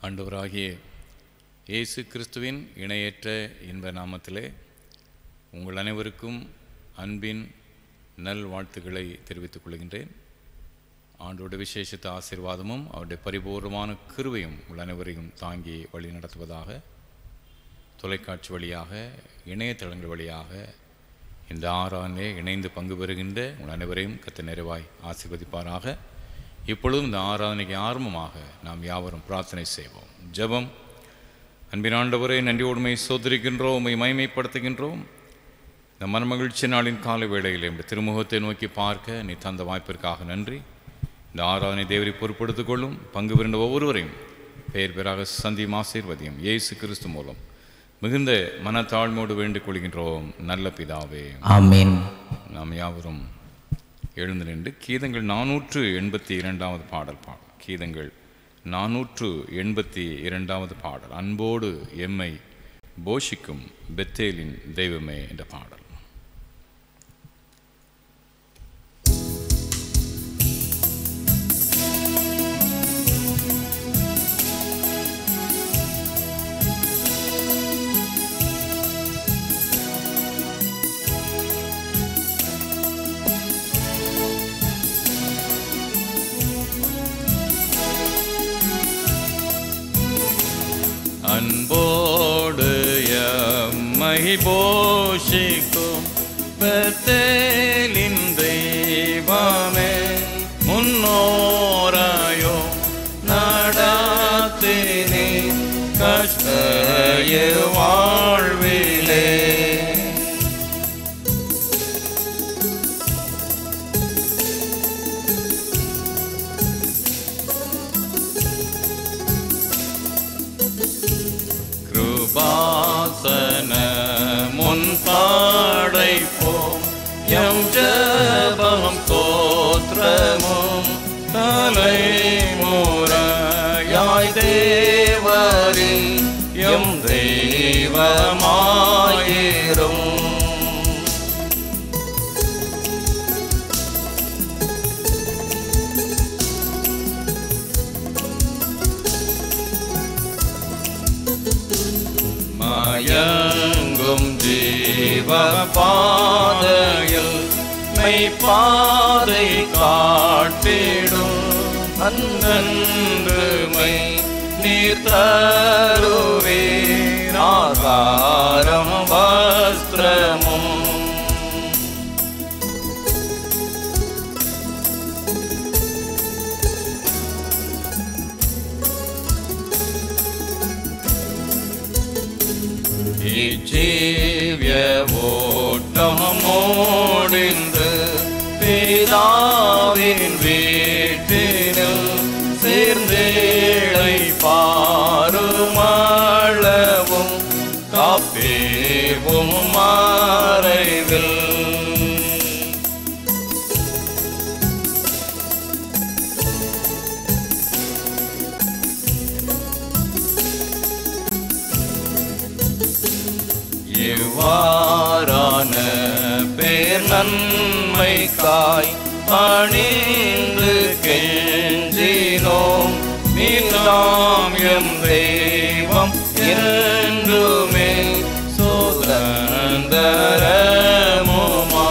ஆண்டவராகிய இயேசு கிறிஸ்துவின் இணையற்ற இன்ப நாமத்திலே உங்கள் அனைவருக்கும் அன்பின் நல் வாழ்த்துக்களை தெரிவித்துக் கொள்கின்றேன் ஆண்டோட விசேஷித்த ஆசீர்வாதமும் அவருடைய பரிபூர்ணமான கிருவையும் உங்கள் அனைவரையும் தாங்கி வழி நடத்துவதாக தொலைக்காட்சி வழியாக இணையதளங்கள் வழியாக இந்த ஆறாண்டிலே இணைந்து பங்கு பெறுகின்ற உங்கள் அனைவரையும் கத்த நிறைவாய் ஆசீர்வதிப்பாராக இப்பொழுதும் இந்த ஆராதனைக்கு ஆரம்பமாக நாம் யாவரும் பிரார்த்தனை செய்வோம் ஜெபம் அன்பின் ஆண்டவரை நன்றியோடுமை சோதரிக்கின்றோம் உம்மை மைமைப்படுத்துகின்றோம் இந்த மனமகிழ்ச்சி நாளின் கால வேளையில் இந்த திருமுகத்தை நோக்கி பார்க்க நீ தந்த வாய்ப்பிற்காக நன்றி இந்த ஆராதனை தேவரை பொறுப்படுத்திக் கொள்ளும் பங்கு பெறுகின்ற ஒவ்வொருவரையும் பெயர் பெயராக சந்தியும் ஆசீர்வதியும் இயேசு கிறிஸ்து மூலம் மிகுந்த மனத்தாழ்மையோடு வேண்டிக் கொள்கின்றோம் நல்ல பிதாவே ஆமீன் நாம் யாவரும் எழுந்து நின்று கீதங்கள் நானூற்று எண்பத்தி இரண்டாவது பாடல் பாடல் கீதங்கள் நானூற்று எண்பத்தி இரண்டாவது பாடல் அன்போடு எம்மை போஷிக்கும் பெத்தேலின் தெய்வமே என்ற பாடல் அன்போடு எம்மை போஷிக்கும் பெத்தேலின் தெய்வமே முன்னோராயோ நடாத்தினே கஷ்டைய வாழ்விலே கிருபாசன முன்படைப்போம் எம் ஜபம் தோற்றமும் தலைமுறையாய் தேவரின் எம் தெய்வமாயிரும் மயங்கும் ஜீவ பாதையில் மெய்ப்பாதை காட்டிடும் அன்னன்றுமை நீர் தருவீர் ஆகாரம் வஸ்திரமும் இஜீவிய ஓட்டம் மூடிந்து பிதாவின் வீட்டினில் சேர்ந்தேழை பாருமளவும் காப்பேவும் மறைவில் இவ்வாறான பேர் நன்மைக்காய் பணிந்து கெஞ்சினோம் மீண்டும் எம் தெய்வம் என்றுமே சுதந்திரமுமா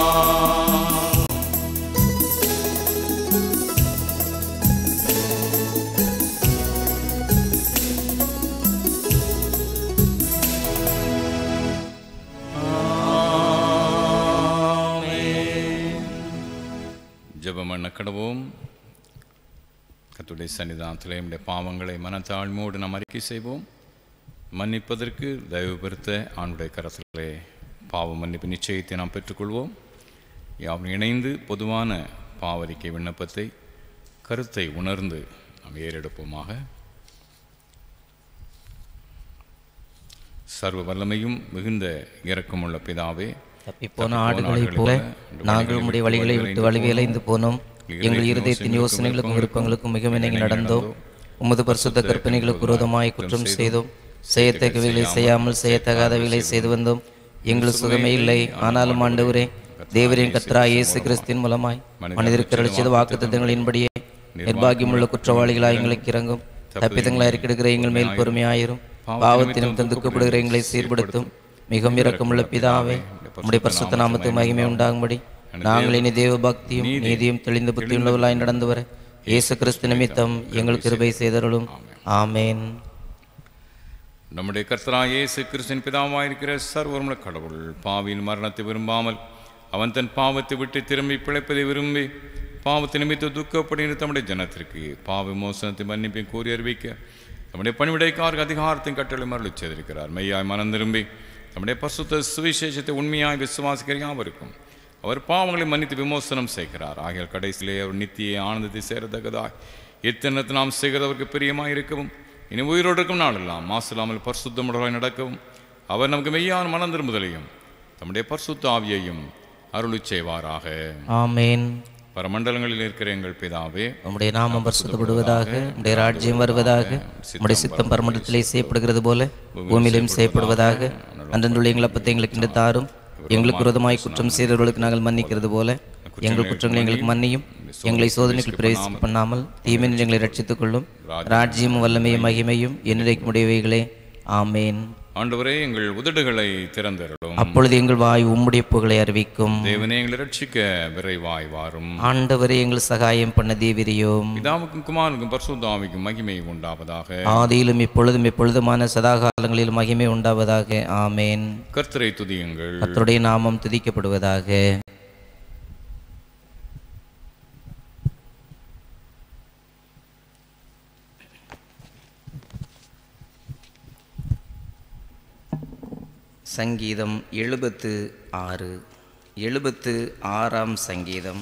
ஜெபம் பண்ண கடவோம் கத்துடைய சன்னிதானத்திலே நம்முடைய பாவங்களை மனத்தாழ்மையோடு நாம் அறிக்கை செய்வோம் மன்னிப்பதற்கு தயவு பெருத்த ஆணுடைய கரத்திலே பாவ மன்னிப்பு நிச்சயத்தை நாம் பெற்றுக்கொள்வோம் யாவும் இணைந்து பொதுவான பாவரிக்கை விண்ணப்பத்தை கருத்தை உணர்ந்து நாம் ஏறெடுப்போமாக சர்வ வல்லமையும் மிகுந்த இரக்கமுள்ள பிதாவே தப்பிப்போன ஆடுகளைப் போல நாங்கள் உம்முடைய வழிகளை விட்டு வழிவி அலைந்து போனோம் எங்கள் இருதயத்தின் யோசனைகளுக்கும் விருப்பங்களுக்கும் மிக இணங்கி நடந்தோம் உமது பரிசுத்த கற்பனைகளுக்கு விரோதமாய் குற்றம் செய்தோம் செய்யத்தக்கவைகளை செய்யாமல் செய்யத்தகாதவைகளை செய்து வந்தோம் எங்கள் சுகமே இல்லை ஆனாலும் ஆண்டவரே தேவரின் கத்ரா இயேசு கிறிஸ்தின் மூலமாய் மனிதருக்கு அளிச்சது வாக்குத்தத்தங்களின்படியே நிர்பாகியமுள்ள குற்றவாளிகளாய் எங்களுக்கு இறங்கும் தப்பிதங்களாக இருக்கிற எங்கள் மேல் பொறுமையாயிரும் பாவத்தினும் தந்துக்கப்படுகிற எங்களை சீர்படுத்தும் மிகவும் இரக்கமுள்ள பிதாவே உம்முடைய பரிசுத்த நாமத்து மகிமை உண்டாகும்படி நாங்கள் இனி தேவ பக்தியும் நீதியும் தெளிந்த புத்தியுள்ளவர்களாய் நடந்து வர இயேசு கிறிஸ்து நிமித்தம் எங்களுக்கு கிருபை செய்தருளும் ஆமேன் நம்முடைய கர்த்தராக இயேசு கிறிஸ்தின் பிதாவாயிருக்கிற சர்வர்மல கடவுள் பாவியின் மரணத்தை விரும்பாமல் அவன் தன் பாவத்தை விட்டு திரும்பி பிழைப்பதை விரும்பி பாவத்தை நிமித்த துக்கப்படுகிற தம்முடைய ஜனத்திற்கு பாவ மோசனத்தை மன்னிப்பை கூறி அறிவிக்க நம்முடைய பணிவிடைக்காருக்கு அதிகாரத்தின் கட்டளை மரளிச் செய்திருக்கிறார் மெய்யாய் மனம் திரும்பி நம்முடைய பசுத்த சுவிசேஷத்தை உண்மையாய் விசுவாசிக்கிற யாவருக்கும் அவர் பாவங்களை மன்னித்து விமோசனம் செய்கிறார் ஆகிய கடைசியிலே அவர் நித்திய ஆனந்தத்தை சேரத்தக்கதாய் எத்தனத்தை நாம் செய்கிறவருக்கு பிரியமாய் இருக்கவும் இனி உயிரோடு இருக்கும் நாளெல்லாம் மாசில்லாமல் பரிசுத்தமுடலாய் நடக்கவும் அவர் நமக்கு மெய்யான மனம் திரும்புதலையும் தம்முடைய பரிசுத்த ஆவியையும் அருளிச் செய்வாராக ஆமேன் பரமண்டலங்களில் இருக்கிற எங்கள் பிதாவே உம்முடைய நாமம் பரிசுத்தப்படுவதாக உம்முடைய ராஜ்யம் வருவதாக உம்முடைய சித்தம் பரமண்டலத்திலே செய்யப்படுகிறது போல பூமியிலும் செய்யப்படுவதாக அன்றன்றுள்ள எங்கள் அப்பத்தை எங்களுக்கு இன்று தாரும் எங்களுக்கு விரோதமாய் குற்றம் செய்தவர்களுக்கு நாங்கள் மன்னிக்கிறது போல எங்கள் குற்றங்களை எங்களுக்கு மன்னியும் எங்களை சோதனைகள் பிரவேசிக்க பண்ணாமல் தீமையில் எங்களை ரட்சித்துக் கொள்ளும் ராஜ்யமும் வல்லமையும் மகிமையும் என்னிடைக்கு முடியவைகளே ஆமேன் ஆண்டவரே எங்கள் உதடுகளை திறந்தருளும் அப்பொழுது எங்கள் வாய் உம்முடைய புகழை அறிவிக்கும் தேவனே எங்களை ரட்சிக்க விரைவாய் வாரும் ஆண்டவரே எங்கள் சகாயம் பண்ண தேவிரியோம் பிதாவுக்கும் குமாரனுக்கும் பரிசுத்தாவிக்கும் மகிமை உண்டாவதாக ஆதியிலும் இப்பொழுதும் எப்பொழுதுமான சதாகாலங்களிலும் மகிமை உண்டாவதாக ஆமேன் கர்த்தரை துதியுங்கள் கர்த்தருடைய நாமம் துதிக்கப்படுவதாக சங்கீதம் எழுபத்து ஆறு எழுபத்து ஆறாம் சங்கீதம்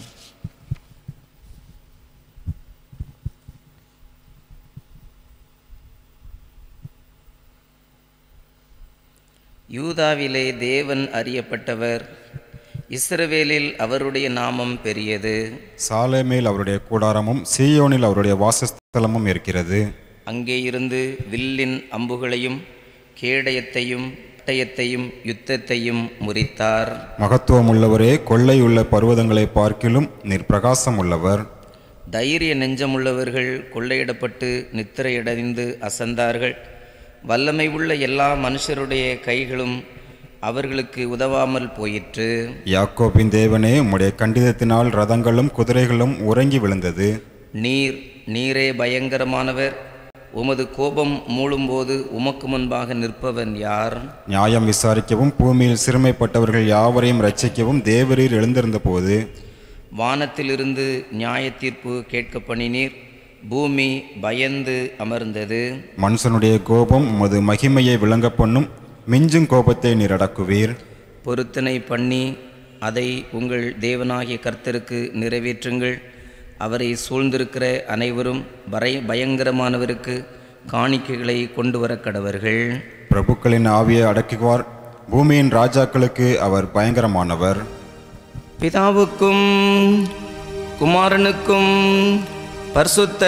யூதாவிலே தேவன் அறியப்பட்டவர் இஸ்ரவேலில் அவருடைய நாமம் பெரியது சாலேமேல் அவருடைய கூடாரமும் சீயோனில் அவருடைய வாசஸ்தலமும் இருக்கிறது அங்கே இருந்து வில்லின் அம்புகளையும் கேடயத்தையும் பட்டயத்தையும் யுத்தத்தையும் முறித்தார் மகத்துவமுள்ளவரே கொள்ளையுள்ள பர்வதங்களை பார்க்கிலும் நீர் பிரகாசம் உள்ளவர் தைரிய நெஞ்சமுள்ளவர்கள் கொள்ளையிடப்பட்டு நித்திரையடைந்து அசந்தார்கள் வல்லமை உள்ள எல்லா மனுஷருடைய கைகளும் அவர்களுக்கு உதவாமல் போயிற்று யாக்கோபின் தேவனே உம்முடைய கண்டிதத்தினால் ரதங்களும் குதிரைகளும் உறங்கி விழுந்தது நீர் நீரே பயங்கரமானவர் உமது கோபம் மூளும்போது உமக்கு முன்பாக நிற்பவன் யார் நியாயம் விசாரிக்கவும் பூமியில் சிறுமைப்பட்டவர்கள் யாவரையும் ரட்சிக்கவும் தேவரீர் எழுந்திருந்த போது வானத்திலிருந்து நியாய தீர்ப்பு கேட்க பண்ணினீர் பூமி பயந்து அமர்ந்தது மனுஷனுடைய கோபம் உமது மகிமையை விளங்க பண்ணும் மிஞ்சும் கோபத்தை நீர் அடக்குவீர் பொருத்தனை பண்ணி அதை உங்கள் தேவனாகிய கர்த்தருக்கு நிறைவேற்றுங்கள் அவரை சூழ்ந்திருக்கிற அனைவரும் பரை பயங்கரமானவருக்கு காணிக்கைகளை கொண்டு வர கடவர்கள் பிரபுக்களின் ஆவியை அடக்குவார் பூமியின் ராஜாக்களுக்கு அவர் பயங்கரமானவர் பிதாவுக்கும் குமாரனுக்கும் பரிசுத்த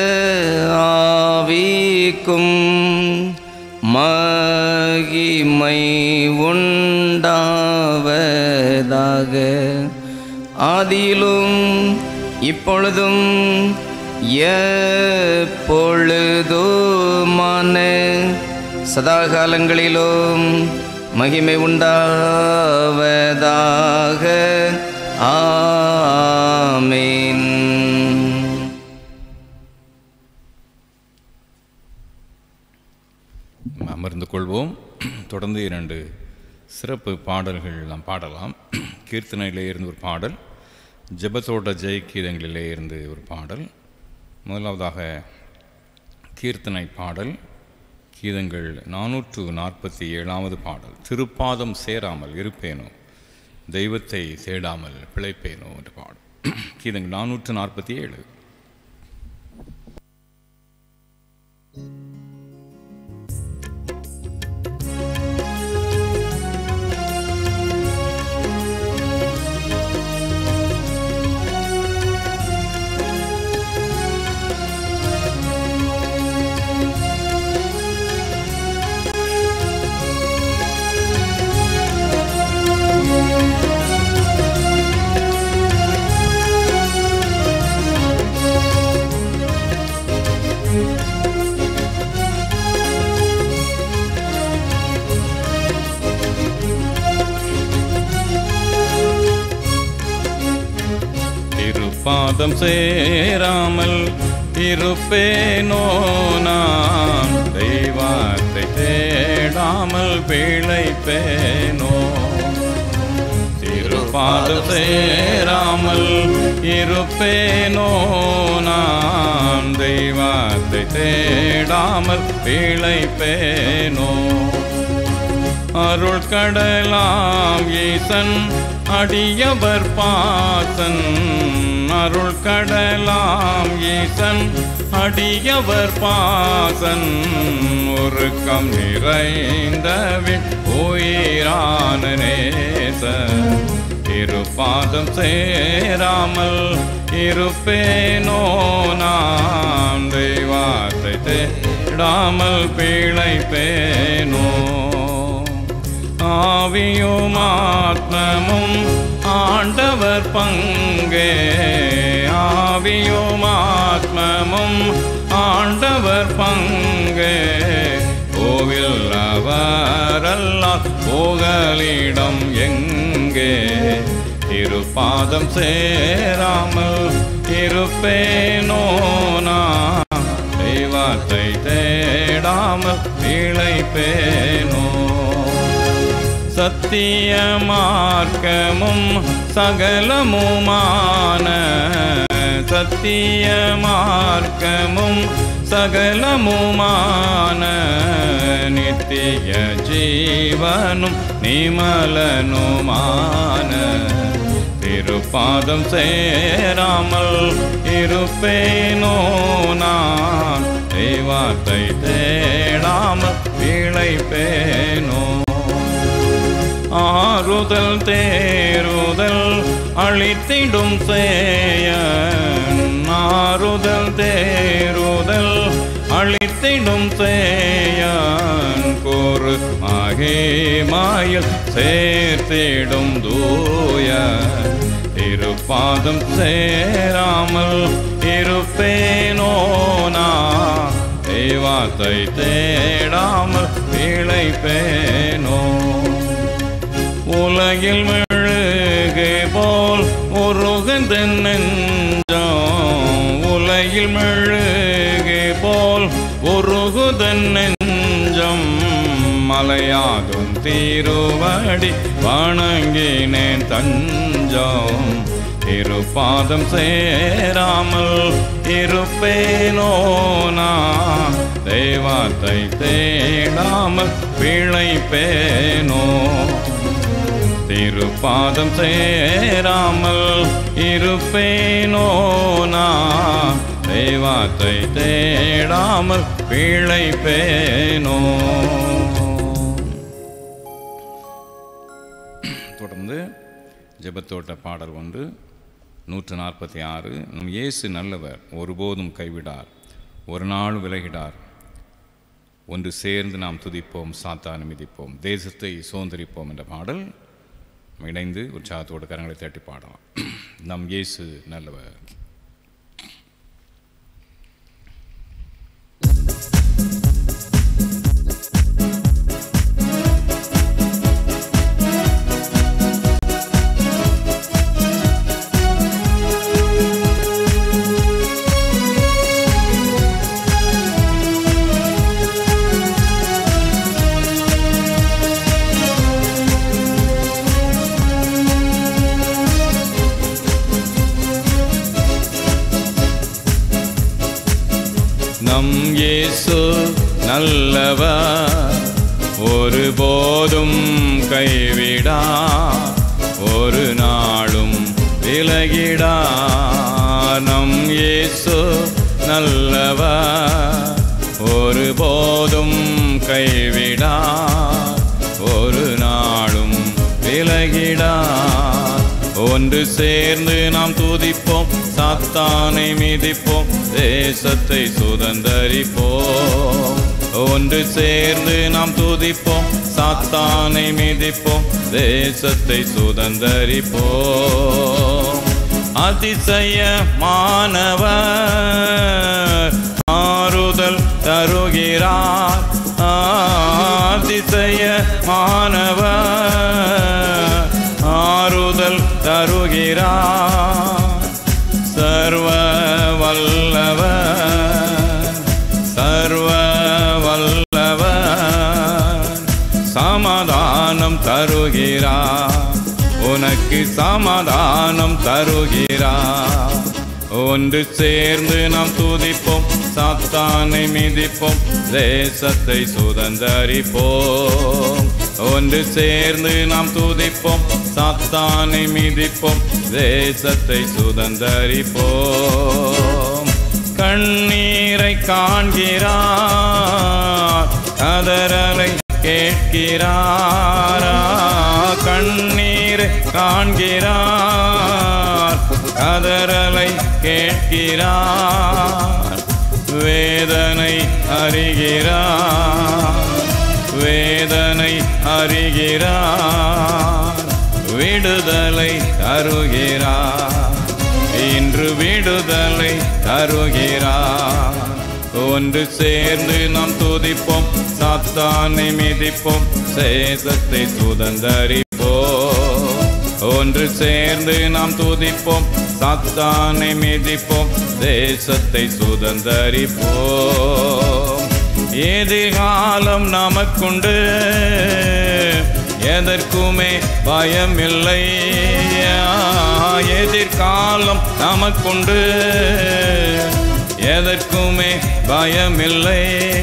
ஆவிக்கும் மகிமை உண்டாவதாக ஆதியிலும் இப்பொழுதும் எப்பொழுதுமான சதாகாலங்களிலும் மகிமை உண்டாவதாக ஆமேன் அமர்ந்து கொள்வோம் தொடர்ந்து இரண்டு சிறப்பு பாடல்கள் நாம் பாடலாம் கீர்த்தனையிலே இருந்து ஒரு பாடல் ஜெபத்தோட ஜெய் கீதங்களிலே இருந்து ஒரு பாடல் முதலாவதாக கீர்த்தனை பாடல் கீதங்கள் நானூற்று நாற்பத்தி ஏழாவது பாடல் திருப்பாதம் சேராமல் இருப்பேனோ தெய்வத்தை தேடாமல் பிழைப்பேனோ என்ற பாடல் கீதங்கள் நானூற்று நாற்பத்தி ஏழு ஆ திருப்பாதம் சேராமல் இருப்பேனோ நான் தெய்வத்தை தேடாமல் பிழைப்பேனோ திருப்பாதம் சேராமல் இருப்பேனோ நான் தெய்வத்தை தேடாமல் பிழைப்பேனோ அருள் கடலாம் ஈசன் அடியவர் பாசன் அருள் கடலாம் ஈசன் அடியவர் பாசன் உருக்கம் நிறைந்தவின் உயிரான நேச இருபாதம் சேராமல் இருப்பேனோ நான் தெய்வாத்தை தேடாமல் பிழைப்பேனோ ஆவியும் ஆத்மமும் ஆண்டவர் பங்கே ஆவியும் ஆத்மமும் ஆண்டவர் பங்கே கோவில் அவரல்லால் புகலிடம் எங்கே இருபாதம் சேராமல் இருப்பேனோ நான் தெய்வத்தை தேடாமல் இழைப்பேனோ சத்திய மார்க்கமும் சகலமுமான சத்திய மார்க்கமும் சகலமுமான நித்திய ஜீவனும் நிமலனுமான திருப்பாதம் சேராமல் இருப்பேனோ நான் தெய்வத்தை தேடாமல் இழைப்பேனோ ஆறுதல் தேறுதல் அழித்திடும் சேய ஆறுதல் தேறுதல் அழித்திடும் சேயன் கோரு மகிமாயில் சேர்த்திடும் தூய திருப்பாதம் சேராமல் இருப்பேனோ நான் தெய்வத்தை தேடாமல் இழைப்பேனோ உலகில் மெழுகு போல் உருகுந்த நெஞ்சம் உலகில் மெழுகு போல் உருகுதன் நெஞ்சம் மலையாகும் திருவடி வணங்கினேன் தஞ்சம் இருபாதம் சேராமல் இருப்பேனோ நான் தெய்வத்தை தேடாமல் பிழைப்பேனோ திருப்பாதம் சேராமல் இருப்பேனோ நான் தெய்வத்தை தேடாமல் பிழைப்பேனோ தொடர்ந்து ஜெபத்தோட்ட பாடல் ஒன்று நூற்று நாற்பத்தி ஆறு நம் இயேசு நல்லவர் ஒருபோதும் கைவிடார் ஒரு நாள் விலகிடார் ஒன்று சேர்ந்து நாம் துதிப்போம் சாத்தானை மிதிப்போம் தேசத்தை சுதந்திரிப்போம் என்ற பாடல் நாம் இணைந்து உற்சாகத்தோடு கரங்களை தட்டி பாடலாம் நம் இயேசு நல்லவர் நம் இயேசு நல்லவர் ஒருபோதும் கைவிடா ஒரு நாளும் விலகிடா நம் இயேசு நல்லவர் ஒருபோதும் கைவிடா ஒரு நாளும் விலகிடா ஒன்று சேர்ந்து நாம் துதிப்போம் சாத்தானை மிதிப்போம் தேசத்தை சுதந்தரிப்போம் ஒன்று சேர்ந்து நாம் துதிப்போம் சாத்தானை மிதிப்போம் தேசத்தை சுதந்தரிப்போம் அதிசய மாணவர் ஆறுதல் தருகிறார் அதிசய மாணவர் ஆறுதல் தருகிறார் தருகிறார் உனக்கு சமாதானம் தருகிறார் ஒன்று சேர்ந்து நாம் துதிப்போம் சாத்தானை மிதிப்போம் தேசத்தை சுதந்தரிப்போம் ஒன்று சேர்ந்து நாம் துதிப்போம் சாத்தானை மிதிப்போம் தேசத்தை சுதந்தரிப்போம் கண்ணீரை காண்கிறார் கதறலை கேட்கிறாரா கண்ணீரை காண்கிறார் கதறலை கேட்கிறார் வேதனை அறிகிறார் வேதனை அறிகிறார் விடுதலை தருகிறார் இன்று விடுதலை தருகிறார் ஒன்று சேர்ந்து நாம் துதிப்போம் சாத்தானை மிதிப்போம் சேசத்தை சுதந்தரிப்போம் ஒன்று சேர்ந்து நாம் துதிப்போம் சாத்தானை மிதிப்போம் தேசத்தை சுதந்தரிப்போம் எதிர்காலம் நமக்குண்டு எதற்குமே பயமில்லை எதிர்காலம் நமக்குண்டு எதற்குமே பயமில்லை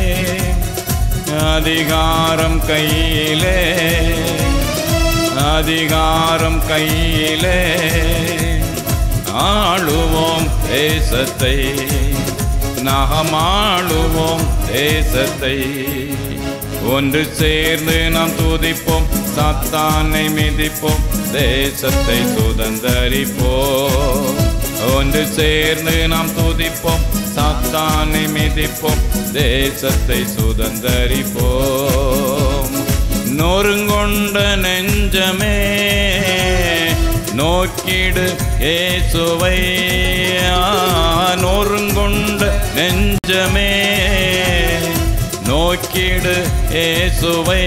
அதிகாரம் கையிலே அதிகாரம் கையிலே ஆளுவோம் தேசத்தை நாம் ஆளுவோம் தேசத்தை ஒன்று சேர்ந்து நாம் துதிப்போம் சாத்தானை மிதிப்போம் தேசத்தை சுதந்தரிப்போம் ஒன்று சேர்ந்து நாம் துதிப்போம் சாத்தானை மிதிப்போம் தேசத்தை சுதந்தரிப்போம் நொறுங்கொண்ட நெஞ்சமே நோக்கிடு ஏசுவை நொறுங்கொண்ட நெஞ்சமே நோக்கிடு ஏசுவை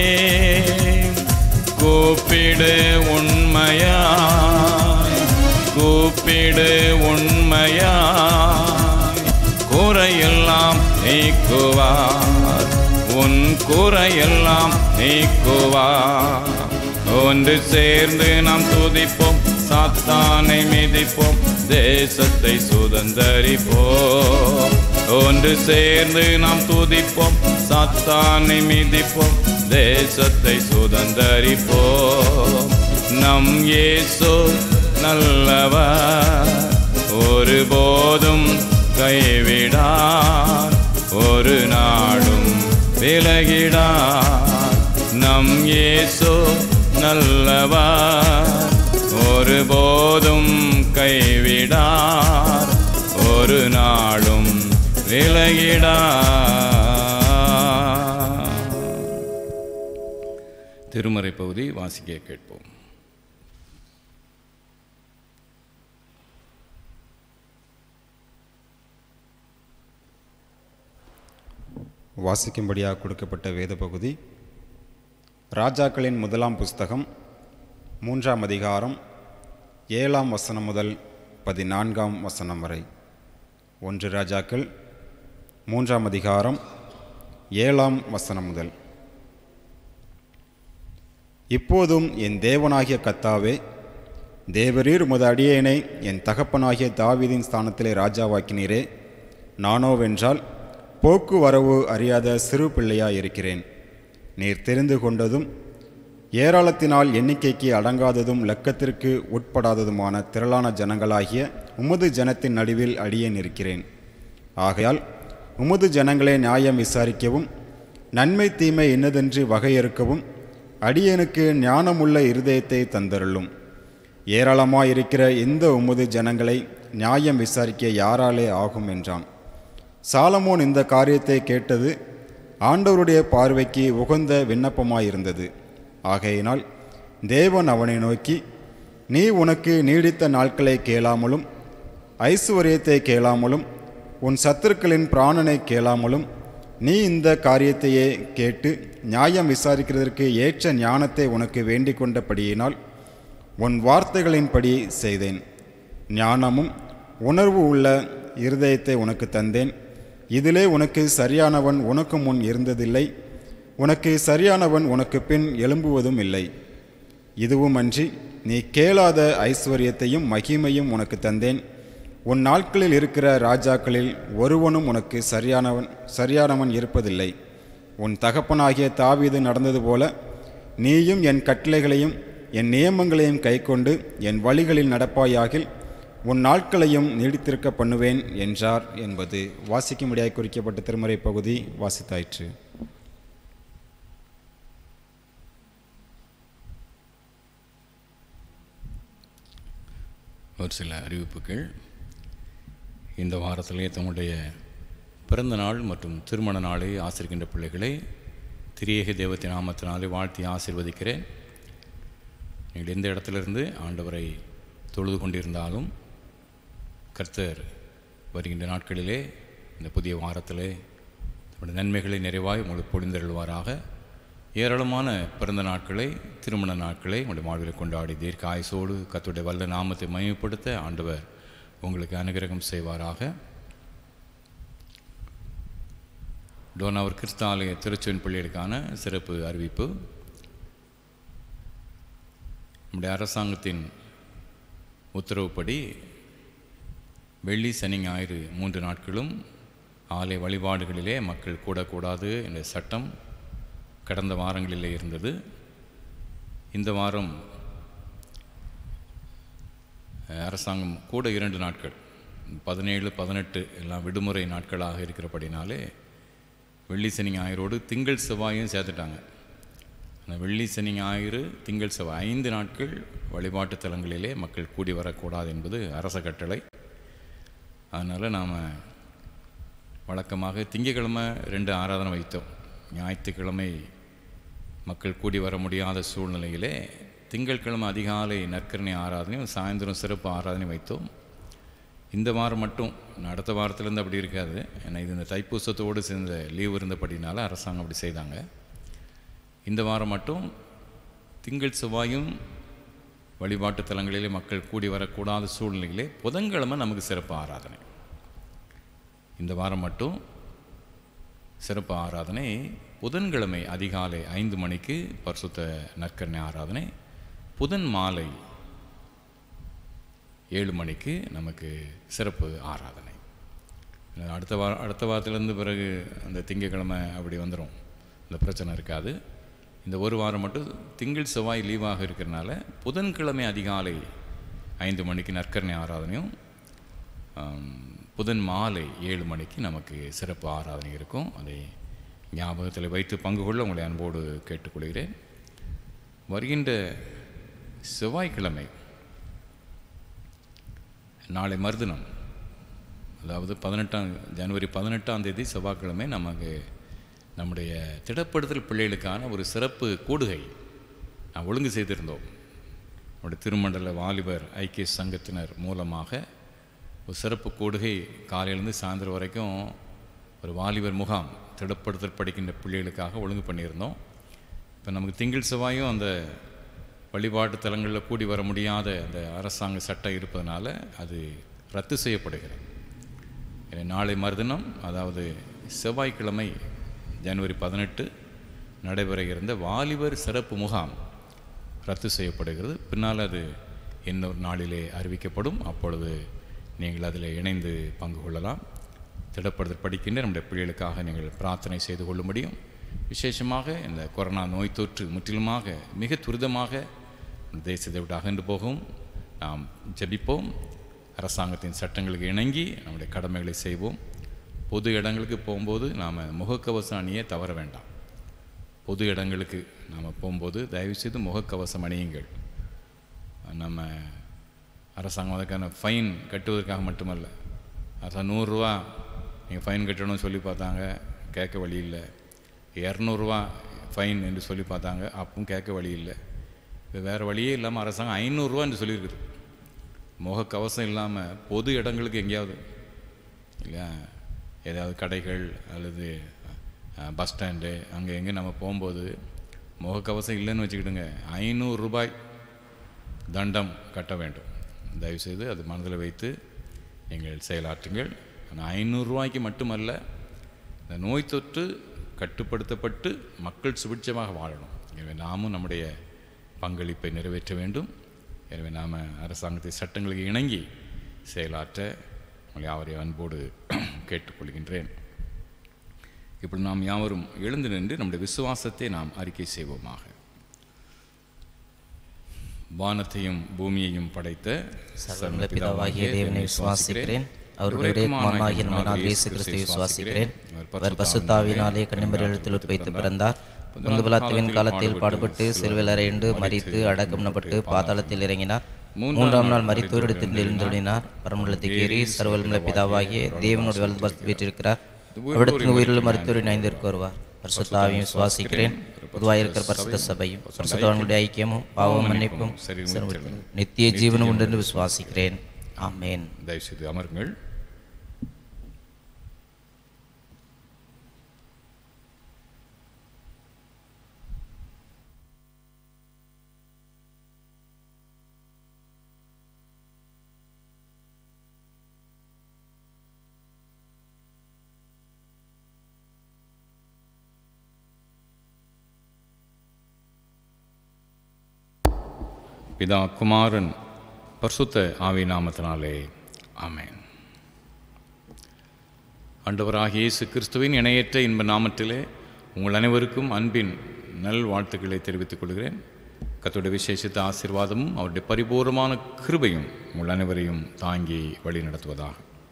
கூப்பிடு உண்மையாய் கூப்பிடு உண்மையாய் குறையெல்லாம் நீக்குவார் உன் குறையெல்லாம் நீக்குவார் ஒன்று சேர்ந்து நாம் துதிப்போம் சாத்தானை மிதிப்போம் தேசத்தை சுதந்தரிப்போம் ஒன்று சேர்ந்து நாம் துதிப்போம் சாத்தானை மிதிப்போம் தேசத்தை சுதந்தரிப்போம் நம் இயேசு நல்லவர் ஒருபோதும் கைவிடார் ஒரு நாடும் விலகிடார் நம் இயேசு நல்லவர் ஒருபோதும் கைவிடார் ஒரு நாளும் விலகிடார் திருமறை பகுதி வாசிக்க கேட்போம் வாசிக்கும்படியாக கொடுக்கப்பட்ட வேத பகுதி ராஜாக்களின் முதலாம் புஸ்தகம் மூன்றாம் அதிகாரம் ஏழாம் வசனம் முதல் பதினான்காம் வசனம் வரை ஒன்று ராஜாக்கள் மூன்றாம் அதிகாரம் ஏழாம் வசனம் முதல் இப்போதும் என் தேவனாகிய கத்தாவே தேவரீர் உமது அடியேனை என் தகப்பனாகிய தாவீதின் ஸ்தானத்திலே ராஜாவாக்கினீரே நானோவென்றால் போக்குவரவு அறியாத சிறு பிள்ளையாய் இருக்கிறேன் நீர் தெரிந்து கொண்டதும் ஏராளத்தினால் எண்ணிக்கைக்கு அடங்காததும் லக்கத்திற்கு உட்படாததுமான திரளான ஜனங்களாகிய உமது ஜனத்தின் நடுவில் அடியேன் இருக்கிறேன் ஆகையால் உமது ஜனங்களை நியாயம் விசாரிக்கவும் நன்மை தீமை இன்னதென்று வகையறுக்கவும் அடியேனுக்கு ஞானமுள்ள இருதயத்தை தந்தருளும் ஏராளமாயிருக்கிற இந்த உமது ஜனங்களை நியாயம் விசாரிக்க யாராலே ஆகும் என்றான் சாலமோன் இந்த காரியத்தை கேட்டது ஆண்டவருடைய பார்வைக்கு உகந்த விண்ணப்பமாயிருந்தது ஆகையினால் தேவன் அவனை நோக்கி நீ உனக்கு நீடித்த நாட்களை கேளாமலும் ஐசுவரியத்தை கேளாமலும் உன் சத்துருக்களின் பிராணனை கேளாமலும் நீ இந்த காரியத்தையே கேட்டு நியாயம் விசாரிக்கிறதற்கு ஏற்ற ஞானத்தை உனக்கு வேண்டிக் கொண்டபடியினால் உன் வார்த்தைகளின்படி செய்தேன் ஞானமும் உணர்வு உள்ள இருதயத்தை உனக்கு தந்தேன் இதிலே உனக்கு சரியானவன் உனக்கு முன் இருந்ததில்லை உனக்கு சரியானவன் உனக்கு பின் எழும்புவதும் இல்லை இதுவுமன்றி நீ கேளாத ஐஸ்வர்யத்தையும் மகிமையும் உனக்கு தந்தேன் உன் நாட்களில் இருக்கிற ராஜாக்களில் ஒருவனும் உனக்கு சரியானவன் சரியானவன் இருப்பதில்லை உன் தகப்பனாகிய தாவீது நடந்தது போல நீயும் என் கட்டளைகளையும் என் நியமங்களையும் கைக்கொண்டு என் வழிகளில் நடப்பாயாகில் உன் நாட்களையும் நீடித்திருக்க பண்ணுவேன் என்றார் என்பது வாசிக்கும்படியாய் குறிக்கப்பட்ட திருமறை பகுதி வாசித்தாயிற்று ஒரு சில அறிவிப்புகள் இந்த வாரத்திலே தங்களுடைய பிறந்த நாள் மற்றும் திருமண நாளை ஆசிரிக்கின்ற பிள்ளைகளை திரியேக தேவத்தின் நாமத்தினாலே வாழ்த்தி ஆசிர்வதிக்கிறேன் நீங்கள் எந்த இடத்திலிருந்து ஆண்டவரை தொழுது கொண்டிருந்தாலும் கர்த்தர் வருகின்ற நாட்களிலே இந்த புதிய வாரத்திலே தன்னுடைய நன்மைகளை நிறைவாய் உங்களுக்கு பொழிந்தருள்வாராக ஏராளமான பிறந்த நாட்களை திருமண நாட்களை உங்களுடைய வாழ்வில் கொண்டாடி தீர்க்க ஆயுசோடு கர்த்தருடைய வல்ல நாமத்தை மயப்படுத்த ஆண்டவர் உங்களுக்கு அனுகிரகம் செய்வாராக டோனாவர் கிறிஸ்தாலய திருச்செவன் பிள்ளைகளுக்கான சிறப்பு அறிவிப்பு நம்முடைய அரசாங்கத்தின் உத்தரவுப்படி வெள்ளி சனி ஞாயிறு மூன்று நாட்களும் ஆலய வழிபாடுகளிலே மக்கள் கூடக்கூடாது என்ற சட்டம் கடந்த வாரங்களிலே இருந்தது இந்த வாரம் அஹ், அரசாங்கம் கூட இரண்டு நாட்கள் பதினேழு பதினெட்டு எல்லாம் விடுமுறை நாட்களாக இருக்கிறபடினாலே வெள்ளி சனி ஞாயிறோடு திங்கள் செவ்வாயும் சேர்த்துட்டாங்க அந்த வெள்ளி சனி ஞாயிறு திங்கள் செவ்வாய் ஐந்து நாட்கள் வழிபாட்டு தலங்களிலே மக்கள் கூடி வரக்கூடாது என்பது அரச கட்டளை அதனால் நாம் வழக்கமாக திங்கக்கிழமை ரெண்டு ஆராதனை வைத்தோம் ஞாயிற்றுக்கிழமை மக்கள் கூடி வர முடியாத சூழ்நிலையிலே திங்கட்கிழமை அதிகாலை நற்கரணை ஆராதனையும் சாயந்தரம் சிறப்பு ஆராதனை வைத்தோம் இந்த வாரம் மட்டும் இன்னும் அடுத்த வாரத்திலேருந்து அப்படி இருக்காது ஏன்னா இது இந்த தைப்பூசத்தோடு சேர்ந்த லீவ் இருந்தபடினால அரசாங்கம் அப்படி செய்தாங்க இந்த வாரம் மட்டும் திங்கள் செவ்வாயும் வழிபாட்டு தலங்களிலே மக்கள் கூடி வரக்கூடாத சூழ்நிலையிலே புதன்கிழமை நமக்கு சிறப்பு ஆராதனை இந்த வாரம் மட்டும் சிறப்பு ஆராதனை புதன்கிழமை அதிகாலை ஐந்து மணிக்கு பரிசுத்த நற்கரணை ஆராதனை புதன் மாலை ஏழு மணிக்கு நமக்கு சிறப்பு ஆராதனை அடுத்த வார அடுத்த வாரத்திலேருந்து பிறகு அந்த திங்கக்கிழமை அப்படி வந்துடும் இந்த பிரச்சனை இருக்காது இந்த ஒரு வாரம் மட்டும் திங்கள் செவ்வாய் லீவாக இருக்கிறனால புதன்கிழமை அதிகாலை ஐந்து மணிக்கு நற்கரணை ஆராதனையும் ஆம், புதன் மாலை ஏழு மணிக்கு நமக்கு சிறப்பு ஆராதனை இருக்கும் அதை ஞாபகத்தில் வைத்து பங்கு கொள்ள உங்களை அன்போடு கேட்டுக்கொள்கிறேன் வருகின்ற செவ்வாய்க்கிழமை நாளை மறுதினம் அதாவது பதினெட்டாம் ஜனவரி பதினெட்டாம் தேதி செவ்வாய்க்கிழமை நமக்கு நம்முடைய திடப்படுத்தல் பிள்ளைகளுக்கான ஒரு சிறப்பு கூடுகை நான் ஒழுங்கு செய்திருந்தோம் நம்முடைய திருமண்டல வாலிபர் ஐக்கிய சங்கத்தினர் மூலமாக ஒரு சிறப்பு கூடுகை காலையிலேருந்து சாயந்தரம் வரைக்கும் ஒரு வாலிபர் முகாம் திடப்படுத்தல் படிக்கின்ற பிள்ளைகளுக்காக ஒழுங்கு பண்ணியிருந்தோம் இப்போ நமக்கு திங்கள் செவ்வாயும் அந்த வழிபாட்டு தலங்களில் கூடி வர முடியாத அந்த அரசாங்க சட்டம் இருப்பதனால அது ரத்து செய்யப்படுகிறது எனவே நாளை மறுதினம் அதாவது செவ்வாய்க்கிழமை ஜனவரி பதினெட்டு நடைபெற இருந்த வாலிபர் சிறப்பு முகாம் ரத்து செய்யப்படுகிறது பின்னால் அது இன்னொரு நாளிலே அறிவிக்கப்படும் அப்பொழுது நீங்கள் அதில் இணைந்து பங்கு கொள்ளலாம் திடப்படுத்தல் படிக்கின்ற நம்முடைய பிள்ளைகளுக்காக நீங்கள் பிரார்த்தனை செய்து கொள்ள முடியும் விசேஷமாக இந்த கொரோனா நோய் தொற்று முற்றிலுமாக மிக துரிதமாக தேசத்தை விட்டு அகன்று போகும் நாம் ஜெபிப்போம் அரசாங்கத்தின் சட்டங்களுக்கு இணங்கி நம்முடைய கடமைகளை செய்வோம் பொது இடங்களுக்கு போகும்போது நாம் முகக்கவசம் அணிய தவற வேண்டாம் பொது இடங்களுக்கு நாம் போகும்போது தயவுசெய்து முகக்கவசம் அணியுங்கள் நம்ம அரசாங்கம் அதுக்கான ஃபைன் கட்டுவதற்காக மட்டுமல்ல அதான் நூறுரூவா நீங்கள் ஃபைன் கட்டணும்னு சொல்லி பார்த்தாங்க கேட்க வழி இல்லை இரநூறுவா ஃபைன் என்று சொல்லி பார்த்தாங்க அப்பவும் கேட்க வழி இல்லை இப்போ வேறு வழியே இல்லாமல் அரசாங்கம் ஐநூறுரூவா என்று சொல்லியிருக்குது முகக்கவசம் இல்லாமல் பொது இடங்களுக்கு எங்கேயாவது இல்லையா ஏதாவது கடைகள் அல்லது அஹ், பஸ் ஸ்டாண்டு அங்கே எங்கே நம்ம போகும்போது முகக்கவசம் இல்லைன்னு வச்சுக்கிடுங்க ஐநூறு ரூபாய் தண்டம் கட்ட வேண்டும் தயவுசெய்து அது மனதில் வைத்து நீங்கள் செயலாற்றுங்கள் ஆனால் ஐநூறுரூவாய்க்கு மட்டுமல்ல இந்த நோய் தொற்று கட்டுப்படுத்தப்பட்டு மக்கள் சுபிட்சமாக வாழணும் எனவே நாமும் நம்முடைய பங்களிப்பை நிறைவேற்ற வேண்டும் எனவே நாம் அரசாங்கத்தின் சட்டங்களுக்கு இணங்கி செயலாற்ற உங்களை யாவரையும் அன்போடு கேட்டுக்கொள்கின்றேன் இப்படி நாம் யாவரும் எழுந்து நின்று நம்முடைய விசுவாசத்தை நாம் அறிக்கை செய்வோமாக வானத்தையும் பூமியையும் படைத்த சர்வ பிதாவாகிய தேவனை விசுவாசிக்கிறேன் அவருடைய குமாரனாகிய நம்மால் இயேசு கிறிஸ்துவை விசுவாசிக்கிறேன் அவர் பசுத்தாவினாலே கன்னிமர் எழுத்தில் உட்வைத்து பிறந்தார் முந்துபலாத்துவின் காலத்தில் பாடுபட்டு சிலுவையில் அறையுண்டு மறித்து அடக்கம்னப்பட்டு பாதாளத்தில் இறங்கினார் மூன்றாம் நாள் மறித்தோரிடத்தில் எழுந்தொழினார் பரமண்டலத்துக்கு ஏறி சர்வல்முள்ள பிதாவாகிய தேவனுடைய வலது வீற்றிருக்கிறார் அவிடத்தில் உயிரில் மருத்துவரை நைந்திருக்க வருவார் பரிசுத்தாவையும் விசுவாசிக்கிறேன் பொதுவாக இருக்கிற பரிசுத்த சபையும் பரிசுத்தவர்களுடைய ஐக்கியமும் பாவம் மன்னிப்பும் நித்திய ஜீவனும் உண்டு என்று விசுவாசிக்கிறேன் ஆமேன் தயவுசெய்து அமருங்கள் பிதா குமாரன் பரிசுத்த ஆவி நாமத்தினாலே ஆமென் ஆண்டவராகிய இயேசு கிறிஸ்துவின் இணையற்ற இன்ப நாமத்திலே உங்கள் அனைவருக்கும் அன்பின் நல் வாழ்த்துக்களை தெரிவித்துக் கொள்கிறேன் கத்தோடைய விசேஷித்த ஆசீர்வாதமும் அவருடைய பரிபூர்ணமான கிருபையும் உங்கள் அனைவரையும் தாங்கி வழி நடத்துவதாக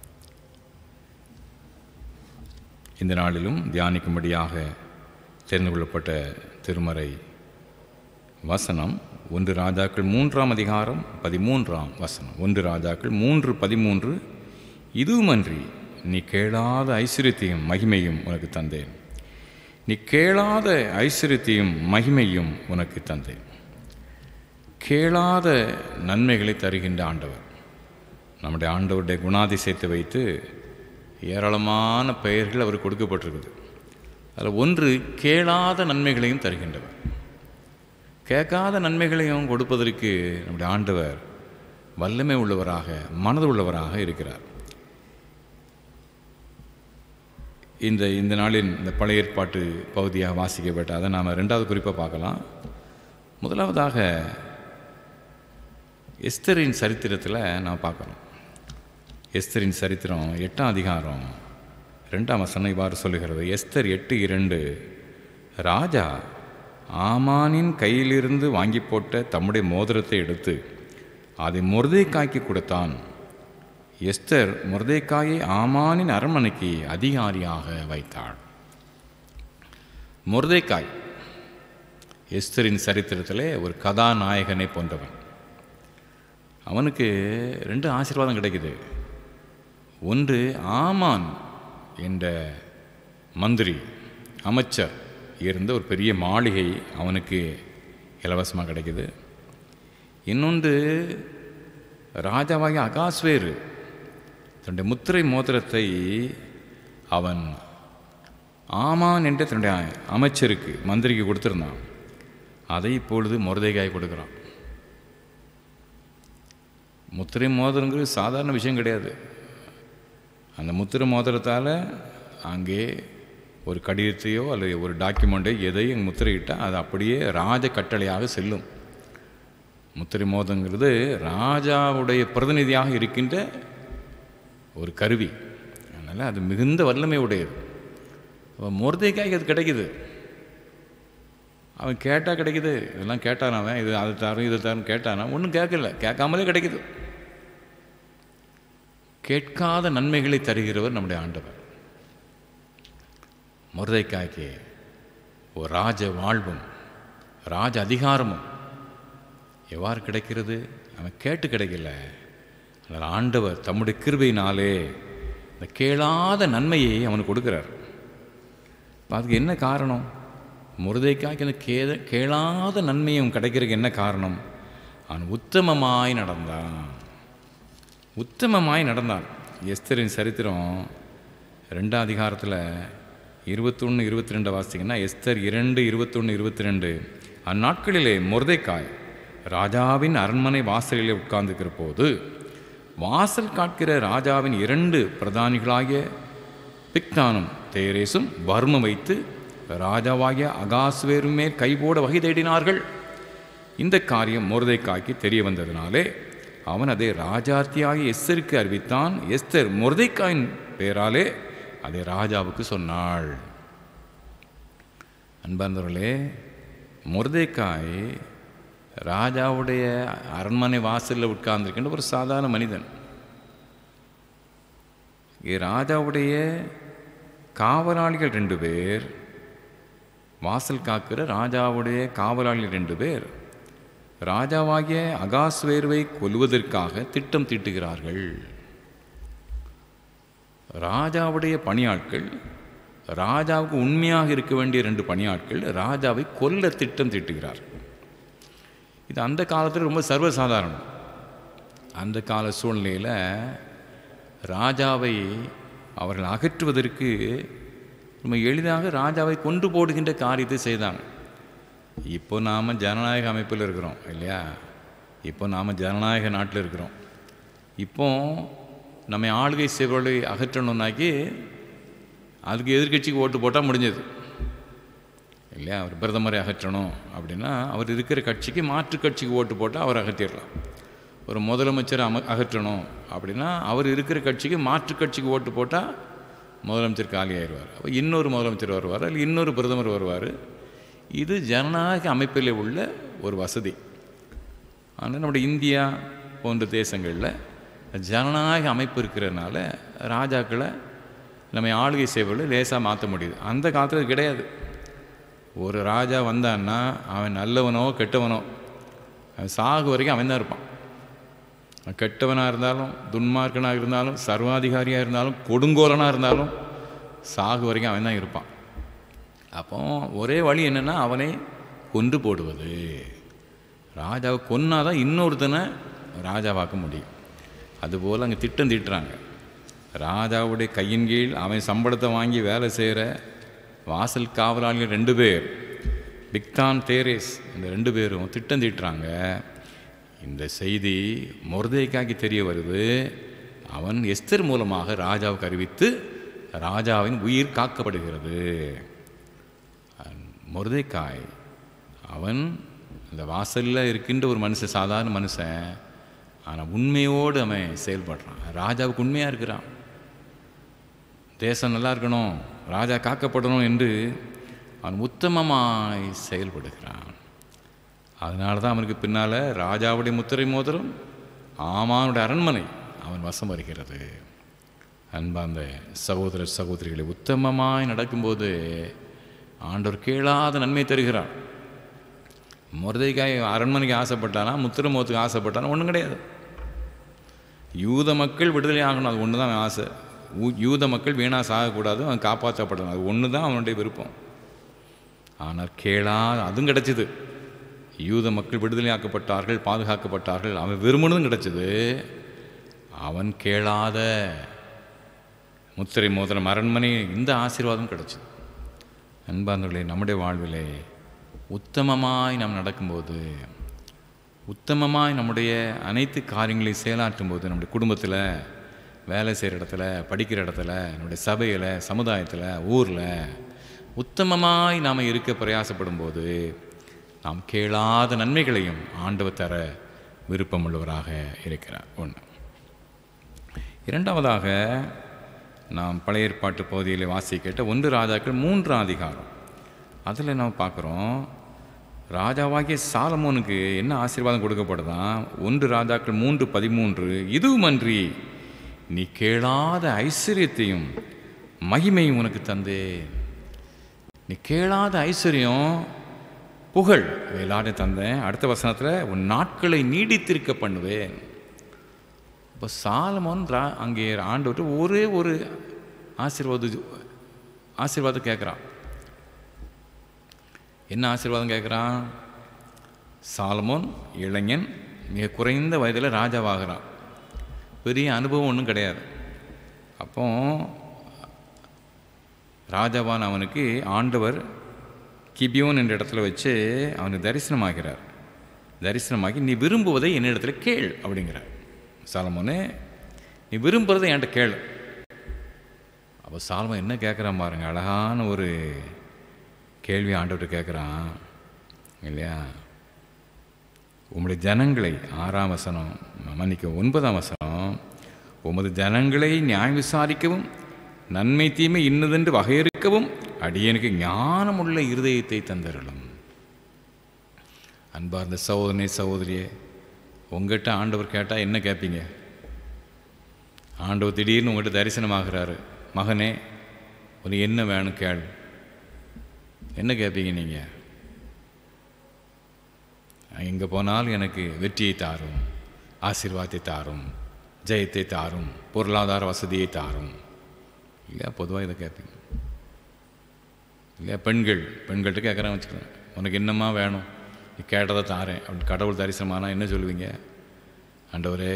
இந்த நாளிலும் தியானிக்கும்படியாக தெரிந்து கொள்ளப்பட்ட திருமறை வசனம் ஒன்று ராஜாக்கள் மூன்றாம் அதிகாரம் பதிமூன்றாம் வசனம் ஒன்று ராஜாக்கள் மூன்று பதிமூன்று இதுவுமன்றி நீ கேளாத ஐஸ்வர்யத்தையும் மகிமையும் உனக்கு தந்தேன் நீ கேளாத ஐஸ்வர்யத்தையும் மகிமையும் உனக்கு தந்தேன் கேளாத நன்மைகளை தருகின்ற ஆண்டவர் நம்முடைய ஆண்டவருடைய குணாதிசயத்தை வைத்து ஏராளமான பெயர்கள் அவர் கொடுக்கப்பட்டிருக்குது அதில் ஒன்று கேளாத நன்மைகளையும் தருகின்றவர் கேட்காத நன்மைகளையும் கொடுப்பதற்கு நம்முடைய ஆண்டவர் வல்லமை உள்ளவராக மனது உள்ளவராக இருக்கிறார் இந்த இந்த நாளின் இந்த பழைய ஏற்பாட்டு பகுதியாக வாசிக்கப்பட்ட அதை நாம் ரெண்டாவது குறிப்பாக பார்க்கலாம் முதலாவதாக எஸ்தரின் சரித்திரத்தில் நான் பார்க்கணும் எஸ்தரின் சரித்திரம் எட்டாம் அதிகாரம் ரெண்டாம் வசனம் இவ்வாறு சொல்லுகிறது எஸ்தர் எட்டு இரண்டு ராஜா ஆமானின் கையிலிருந்து வாங்கி போட்ட தம்முடைய மோதிரத்தை எடுத்து அதை முருதைக்காய்க்கு கொடுத்தான் எஸ்தர் முருதைக்காயை ஆமானின் அரண்மனைக்கு அதிகாரியாக வைத்தாள் முருதைக்காய் எஸ்தரின் சரித்திரத்திலே ஒரு கதாநாயகனை போன்றவன் அவனுக்கு ரெண்டு ஆசீர்வாதம் கிடைக்குது ஒன்று ஆமான் என்ற மந்திரி அமைச்சர் இருந்த ஒரு பெரிய மாளிகை அவனுக்கு இலவசமாக கிடைக்குது இன்னொன்று ராஜாவாகிய அகாஸ்வேரு தன்னுடைய முத்திரை மோதிரத்தை அவன் ஆமான் என்று தன்னுடைய அமைச்சருக்கு மந்திரிக்கு கொடுத்துருந்தான் அதை இப்பொழுது முருதைகாய் கொடுக்குறான் முத்திரை மோதிரங்கிறது சாதாரண விஷயம் கிடையாது அந்த முத்திரை மோதிரத்தால் அங்கே ஒரு கடிதத்தையோ அல்லது ஒரு டாக்குமெண்ட்டோ எதையும் முத்திரையிட்டால் அது அப்படியே ராஜ கட்டளையாக செல்லும் முத்திரை மோதங்கிறது ராஜாவுடைய பிரதிநிதியாக இருக்கின்ற ஒரு கருவி அதனால் அது மிகுந்த வல்லமை உடையது அவன் முருதைக்காய்க்கு அது கிடைக்குது அவன் கேட்டால் கிடைக்குது இதெல்லாம் கேட்டான் அவன் இது அதை தரும் இதை தரும் கேட்டானா ஒன்றும் கேட்கல கேட்காமலே கிடைக்குது கேட்காத நன்மைகளை தருகிறவர் நம்முடைய ஆண்டவர் முருதைக்காய்க்கு ஒரு ராஜ வாழ்வும் ராஜ அதிகாரமும் எவ்வாறு கிடைக்கிறது அவன் கேட்டு கிடைக்கல ஆனால் ஆண்டவர் தம்முடைய கிருபையினாலே இந்த கேளாத நன்மையை அவனுக்கு கொடுக்குறார் இப்போ அதுக்கு என்ன காரணம் முருதைக்காய்க்கு அந்த கேத கேளாத நன்மையும் கிடைக்கிறதுக்கு என்ன காரணம் அவன் உத்தமமாய் நடந்தான் உத்தமமாய் நடந்தான் எஸ்தரின் சரித்திரம் ரெண்டாம் அதிகாரத்தில் இருபத்தொன்று இருபத்தி ரெண்டு வாசிங்கன்னா எஸ்தர் இரண்டு இருபத்தொன்று இருபத்தி ரெண்டு அந்நாட்களிலே முருதைக்காய் ராஜாவின் அரண்மனை வாசலிலே உட்கார்ந்துக்கிற போது வாசல் காட்கிற ராஜாவின் இரண்டு பிரதானிகளாகிய பிக்தானும் தேரேசும் வர்மம் வைத்து ராஜாவாகிய அகாஸ்வேரும் மேல் கைபோட வகை தேடினார்கள் இந்த காரியம் மொர்தைக்காய்க்கு தெரிய வந்ததினாலே அவன் அதை ராஜாத்தியாகி எஸ்தருக்கு அறிவித்தான் எஸ்தர் மொர்தைக்காயின் பெயராலே அதை ராஜாவுக்கு சொன்னாள் அன்பார்ந்தவர்களே மொர்தைக்காய் ராஜாவுடைய அரண்மனை வாசலில் உட்கார்ந்திருக்கின்ற ஒரு சாதாரண மனிதன் இங்கே ராஜாவுடைய காவலாளிகள் ரெண்டு பேர் வாசல் காக்கிற ராஜாவுடைய காவலாளிகள் ரெண்டு பேர் ராஜாவாகிய அகாஸ்வேர்வை கொல்வதற்காக திட்டம் தீட்டுகிறார்கள் ராஜாவுடைய பணியாட்கள் ராஜாவுக்கு உண்மையாக இருக்க வேண்டிய ரெண்டு பணியாட்கள் ராஜாவை கொல்ல திட்டம் தீட்டுகிறார் இது அந்த காலத்தில் ரொம்ப சர்வசாதாரணம் அந்த கால சூழ்நிலையில் ராஜாவை அவர்கள் அகற்றுவதற்கு ரொம்ப எளிதாக ராஜாவை கொண்டு போடுகின்ற காரியத்தை செய்தாங்க இப்போ நாம் ஜனநாயக அமைப்பில் இருக்கிறோம் இல்லையா இப்போ நாம் ஜனநாயக நாட்டில் இருக்கிறோம் இப்போ நம்ம ஆளுகை செய்வர்களை அகற்றணும்னாக்கி அதுக்கு எதிர்க்கட்சிக்கு ஓட்டு போட்டால் முடிஞ்சது இல்லையா அவர் பிரதமரை அகற்றணும் அப்படின்னா அவர் இருக்கிற கட்சிக்கு மாற்று கட்சிக்கு ஓட்டு போட்டால் அவர் அகற்றிடலாம் ஒரு முதலமைச்சரை அம அகற்றணும் அப்படின்னா அவர் இருக்கிற கட்சிக்கு மாற்று கட்சிக்கு ஓட்டு போட்டால் முதலமைச்சர் காலி ஆயிடுவார் அப்போ இன்னொரு முதலமைச்சர் வருவார் இல்லை இன்னொரு பிரதமர் வருவார் இது ஜனநாயக அமைப்பில் உள்ள ஒரு வசதி ஆனால் நம்முடைய இந்தியா போன்ற தேசங்களில் ஜனநாயக அமைப்பு இருக்கிறதுனால ராஜாக்களை நம்ம ஆளுகை செய்வதில் லேசாக மாற்ற முடியுது அந்த காலத்தில் கிடையாது ஒரு ராஜா வந்தான்னா அவன் நல்லவனோ கெட்டவனோ அவன் சாகு வரைக்கும் அவன் தான் இருப்பான் அவன் கெட்டவனாக இருந்தாலும் துன்மார்க்கனாக இருந்தாலும் சர்வாதிகாரியாக இருந்தாலும் கொடுங்கோலனாக இருந்தாலும் சாகு வரைக்கும் அவன் தான் இருப்பான் அப்போ ஒரே வழி என்னென்னா அவனை கொன்று போடுவது ராஜாவை கொன்னாதான் இன்னொருத்தனை ராஜாவாக்க முடியும் அதுபோல் அங்கே திட்டம் தீட்டுறாங்க ராஜாவுடைய கையின் கீழ் அவன் சம்பளத்தை வாங்கி வேலை செய்கிற வாசல் காவலாளிகள் ரெண்டு பேர் பிக்தான் தேரேஸ் இந்த ரெண்டு பேரும் திட்டம் தீட்டுறாங்க இந்த செய்தி மொர்தேக்காய்க்கு தெரிய வருது அவன் எஸ்தர் மூலமாக ராஜாவுக்கு அறிவித்து ராஜாவின் உயிர் காக்கப்படுகிறது மொர்தேக்காய் அவன் இந்த வாசலில் இருக்கின்ற ஒரு மனுஷன் சாதாரண மனுஷன் ஆனால் உண்மையோடு அவன் செயல்படுறான் ராஜாவுக்கு உண்மையாக இருக்கிறான் தேசம் நல்லா இருக்கணும் ராஜா காக்கப்படணும் என்று அவன் உத்தமமாய் செயல்படுகிறான் அதனால தான் அவனுக்கு பின்னால் ராஜாவுடைய முத்திரை மோதிரம் ஆமானுடைய அரண்மனை அவன் வசம் வருகிறது அன்பார்ந்த சகோதர சகோதரிகளை உத்தமமாய் நடக்கும்போது ஆண்டவர் கேளாத நன்மை தருகிறார் முரதைக்காய் அரண்மனைக்கு ஆசைப்பட்டானா முத்திரை மோத்துக்கு ஆசைப்பட்டானா ஒன்றும் கிடையாது யூத மக்கள் விடுதலை ஆகணும் அது ஒன்று தான் அவன் ஆசை ஊ- யூத மக்கள் வீணாக சாகக்கூடாது அவன் காப்பாற்றப்படணும் அது ஒன்று தான் அவனுடைய விருப்பம் ஆனால் கேளா அதுவும் கிடைச்சிது யூத மக்கள் விடுதலையாக்கப்பட்டார்கள் பாதுகாக்கப்பட்டார்கள் அவன் விரும்பினதும் கிடைச்சது அவன் கேளாத முத்திரை மோதிரம் அரண்மனை இந்த ஆசீர்வாதம் கிடைச்சது அன்பார்ந்தவர்களே நம்முடைய வாழ்விலே உத்தமமாய் நாம் நடக்கும்போது உத்தமமாய் நம்முடைய அனைத்து காரியங்களையும் செயலாற்றும் போது நம்முடைய குடும்பத்தில் வேலை செய்கிற இடத்துல படிக்கிற இடத்துல நம்முடைய சபையில் சமுதாயத்தில் ஊரில் உத்தமமாய் நாம் இருக்க பிரயாசப்படும் போது நாம் கேளாத நன்மைகளையும் ஆண்டவர் தர விருப்பமுள்ளவராக இருக்கிறார் ஒன்று இரண்டாவதாக நாம் பழைய ஏற்பாட்டு பகுதியில் வாசிக்கிட்ட ஒன்று ராஜாக்கள் மூன்றாம் அதிகாரம் அதில் நாம் பார்க்குறோம் ராஜாவாகிய சாலமோனுக்கு என்ன ஆசீர்வாதம் கொடுக்கப்படுதான் ஒன்று ராஜாக்கள் மூன்று பதிமூன்று இதுவுமன்றி நீ கேளாத ஐஸ்வர்யத்தையும் மகிமையும் உனக்கு தந்தேன் நீ கேளாத ஐஸ்வர்யம் புகழ் எல்லாரும் தந்தேன் அடுத்த வசனத்தில் உன் நாட்களை நீடித்திருக்க பண்ணுவேன் இப்போ சாலமோன் ரா அங்கே ஆண்டவர்கிட்ட ஒரே ஒரு ஆசீர்வாத ஆசீர்வாதம் கேட்குறான் என்ன ஆசீர்வாதம் கேட்குறான் சாலமோன் இளைஞன் மிக குறைந்த வயதில் ராஜாவாகிறான் பெரிய அனுபவம் ஒன்றும் கிடையாது அப்போ ராஜாவான் அவனுக்கு ஆண்டவர் கிபியோன் என்ற இடத்துல வச்சு அவனுக்கு தரிசனமாகிறார் தரிசனமாகி நீ விரும்புவதை என்னிடத்துல கேள் அப்படிங்கிறார் சாலமோனே நீ விரும்புகிறதை என்கிட்ட கேள் அப்போ சாலமன் என்ன கேட்குறான் பாருங்க அழகான ஒரு கேள்வி ஆண்டவர்கிட்ட கேட்குறான் இல்லையா உம்முடைய ஜனங்களை ஆறாம் வசனம் மன்னிக்க ஒன்பதாம் வசனம் உமது ஜனங்களை நியாயம் விசாரிக்கவும் நன்மை தீமை இன்னதென்று வகையறுக்கவும் அடியனுக்கு ஞானமுள்ள இருதயத்தை தந்தருளும் அன்பார்ந்த சகோதரனே சகோதரியே உங்ககிட்ட ஆண்டவர் கேட்டால் என்ன கேட்பீங்க ஆண்டவர் திடீர்னு உங்கள்கிட்ட தரிசனமாகிறாரு மகனே உனக்கு என்ன வேணும் கேள் என்ன கேட்பீங்க நீங்கள் எங்கே போனாலும் எனக்கு வெற்றியை தாரும் ஆசீர்வாதத்தை தாரும் ஜெயத்தை தாரும் பொருளாதார வசதியை தாரும் இல்லையா பொதுவாக இதை கேட்பீங்க இல்லையா பெண்கள் பெண்கள்கிட்ட கேட்குறேன் வச்சுக்கிறேன் உனக்கு என்னம்மா வேணும் நீ கேட்டதை தாரேன் அப்படின்னு கடவுள் தரிசனமானா என்ன சொல்லுவீங்க ஆண்டவரே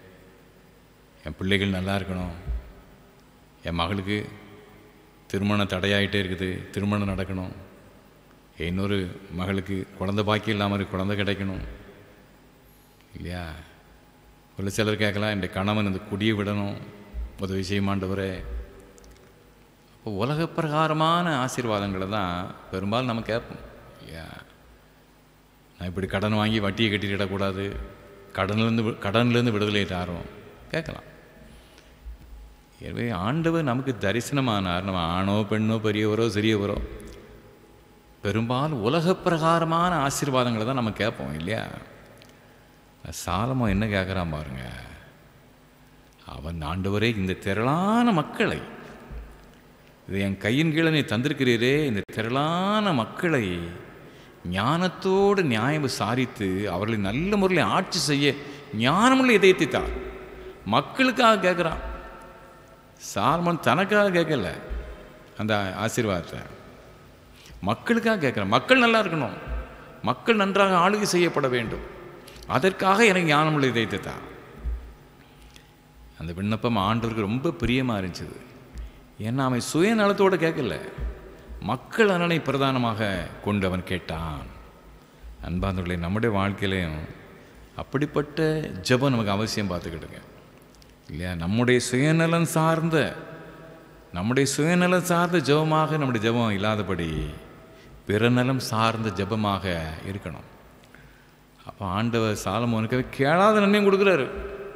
என் பிள்ளைகள் நல்லா இருக்கணும் என் மகளுக்கு திருமணம் தடையாயிட்டே இருக்குது திருமணம் நடக்கணும் இன்னொரு மகளுக்கு குழந்த பாக்கியம் இல்லாமல் இருக்கு குழந்தை கிடைக்கணும் இல்லையா ஒரு சிலர் கேட்கலாம் என் கணவன் இந்த குடியை விடணும் உதவி செய்யுமாண்டவரே அப்போ உலக பிரகாரமான ஆசீர்வாதங்களை தான் பெரும்பாலும் நம்ம கேட்போம் இல்லையா நான் இப்படி கடன் வாங்கி வட்டியை கட்டிடக்கூடாது கடன்லேருந்து வி- கடன்லேருந்து விடுதலை தாரோம் கேட்கலாம் எனவே ஆண்டவர் நமக்கு தரிசனமானார் நம்ம ஆணோ பெண்ணோ பெரியவரோ சிறியவரோ பெரும்பாலும் உலக பிரகாரமான ஆசீர்வாதங்களை தான் நம்ம கேட்போம் இல்லையா சாலமோ என்ன கேட்குறான் பாருங்க அவன் ஆண்டவரே இந்த திரளான மக்களை இது என் கையின் கீழே நீ தந்திருக்கிறீரே இந்த திரளான மக்களை ஞானத்தோடு நியாயம் விசாரித்து அவர்களை நல்ல முறையில் ஆட்சி செய்ய ஞானமுள்ள இதயத்தை தார் மக்களுக்காக கேட்குறான் சால்மன் தனக்காக கேட்கல அந்த ஆசீர்வாதத்தை மக்களுக்காக கேட்குறேன் மக்கள் நல்லா இருக்கணும் மக்கள் நன்றாக ஆளுகை செய்யப்பட வேண்டும் அதற்காக எனக்கு ஞானமுள்ள இதயத்தை தான் அந்த விண்ணப்பம் ஆண்டவருக்கு ரொம்ப பிரியமாக இருந்துச்சு ஏன்னா அவன் சுயநலத்தோடு கேட்கல மக்கள் நலனை பிரதானமாக கொண்டு அவன் கேட்டான் அன்பாந்தவர்களே நம்முடைய வாழ்க்கையிலையும் அப்படிப்பட்ட ஜெபம் நமக்கு அவசியம் பார்த்துக்கிடுங்க இல்லையா நம்முடைய சுயநலன் சார்ந்த நம்முடைய சுயநலம் சார்ந்த ஜெபமாக நம்முடைய ஜெபம் இல்லாதபடி பிறநலம் சார்ந்த ஜெபமாக இருக்கணும் அப்போ ஆண்டவர் சாலமோனுக்கு கேளாத நன்மையும் கொடுக்குறாரு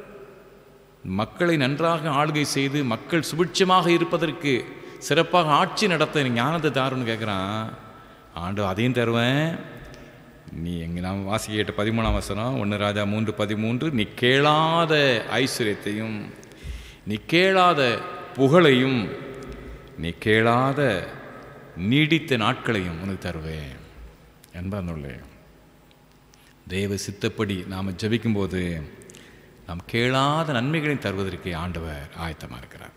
மக்களை நன்றாக ஆளுகை செய்து மக்கள் சுபிட்சமாக இருப்பதற்கு சிறப்பாக ஆட்சி நடத்த எனக்கு ஞானத்தை தாருன்னு கேட்குறான் ஆண்டவர் அதையும் தருவேன் நீ எங்கே நாம் வாசிக்க கேட்ட பதிமூணாம் வசனம் ஒன்று ராஜா மூன்று பதிமூன்று நீ கேளாத ஐஸ்வர்யத்தையும் நீ கேளாத புகழையும் நீ கேளாத நீடித்த நாட்களையும் உனக்கு தருவேன் என்பதுள்ளே தேவ சித்தப்படி நாம் ஜெபிக்கும்போது நாம் கேளாத நன்மைகளையும் தருவதற்கு ஆண்டவர் ஆயத்தமாக இருக்கிறார்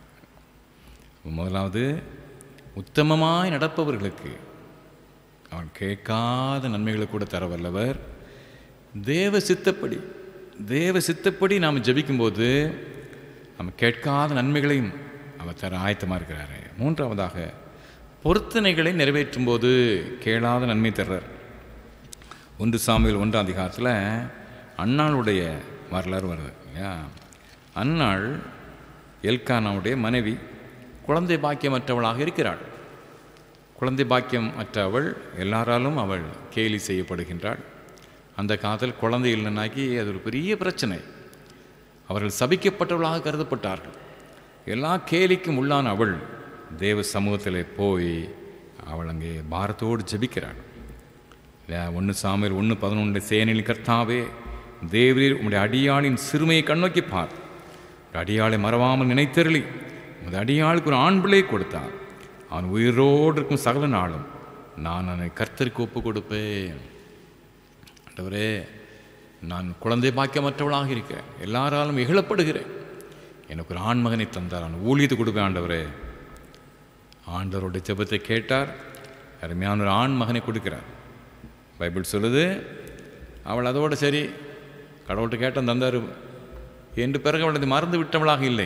முதலாவது உத்தமமாய் நடப்பவர்களுக்கு அவன் கேட்காத நன்மைகளை கூட தர வல்லவர் தேவ சித்தப்படி தேவ சித்தப்படி நாம் ஜெபிக்கும்போது நம்ம கேட்காத நன்மைகளையும் அவர் தர ஆயத்தமாக இருக்கிறாரு மூன்றாவதாக பொருத்தனைகளை நிறைவேற்றும் போது கேளாத நன்மை தர்றார் ஒன்று சாமியில் ஒன்றாம் அதிகாரத்தில் அன்னாளுடைய வரலாறு வருது இல்லையா அன்னாள் எல்கானாவுடைய மனைவி குழந்தை பாக்கியமற்றவளாக இருக்கிறாள் குழந்தை பாக்கியம் அற்ற அவள் எல்லாராலும் அவள் கேலி செய்யப்படுகின்றாள் அந்த காலத்தில் குழந்தை இல்லைனாக்கி அது ஒரு பெரிய பிரச்சனை அவர்கள் சபிக்கப்பட்டவளாக கருதப்பட்டார்கள் எல்லா கேலிக்கும் உள்ளான அவள் தேவ சமூகத்தில் போய் அவள் அங்கே பாரத்தோடு ஜெபிக்கிறாள் இல்லையா ஒன்று சாமியல் ஒன்று பதினொன்று சேனையில் கர்த்தாவே தேவரீர் உம்முடைய அடியாளின் சிறுமையை கண்ணோக்கி பார் உம்முடைய அடியாளை மறவாமல் நினைத்தருளி உமது அடியாளுக்கு ஒரு ஆண் பிள்ளை கொடுத்தார் அவன் உயிரோடு இருக்கும் சகல நாளும் நான் அவனை கர்த்தருக்கு ஒப்பு கொடுப்பேன் ஆண்டவரே நான் குழந்தை பாக்கியமற்றவளாக இருக்கிறேன் எல்லாராலும் இகழப்படுகிறேன் எனக்கு ஒரு ஆண்மகனை தந்தார் நான் ஊழியத்தை கொடுப்பேன் ஆண்டவரே ஆண்டவருடைய ஜெபத்தை கேட்டார் அருமையான ஒரு ஆண் மகனை கொடுக்கிறார் பைபிள் சொல்லுது அவள் அதோட சரி கடவுள்கிட்ட கேட்டான் தந்தார் என்று பிறகு அவள் அதை மறந்து விட்டவளாக இல்லை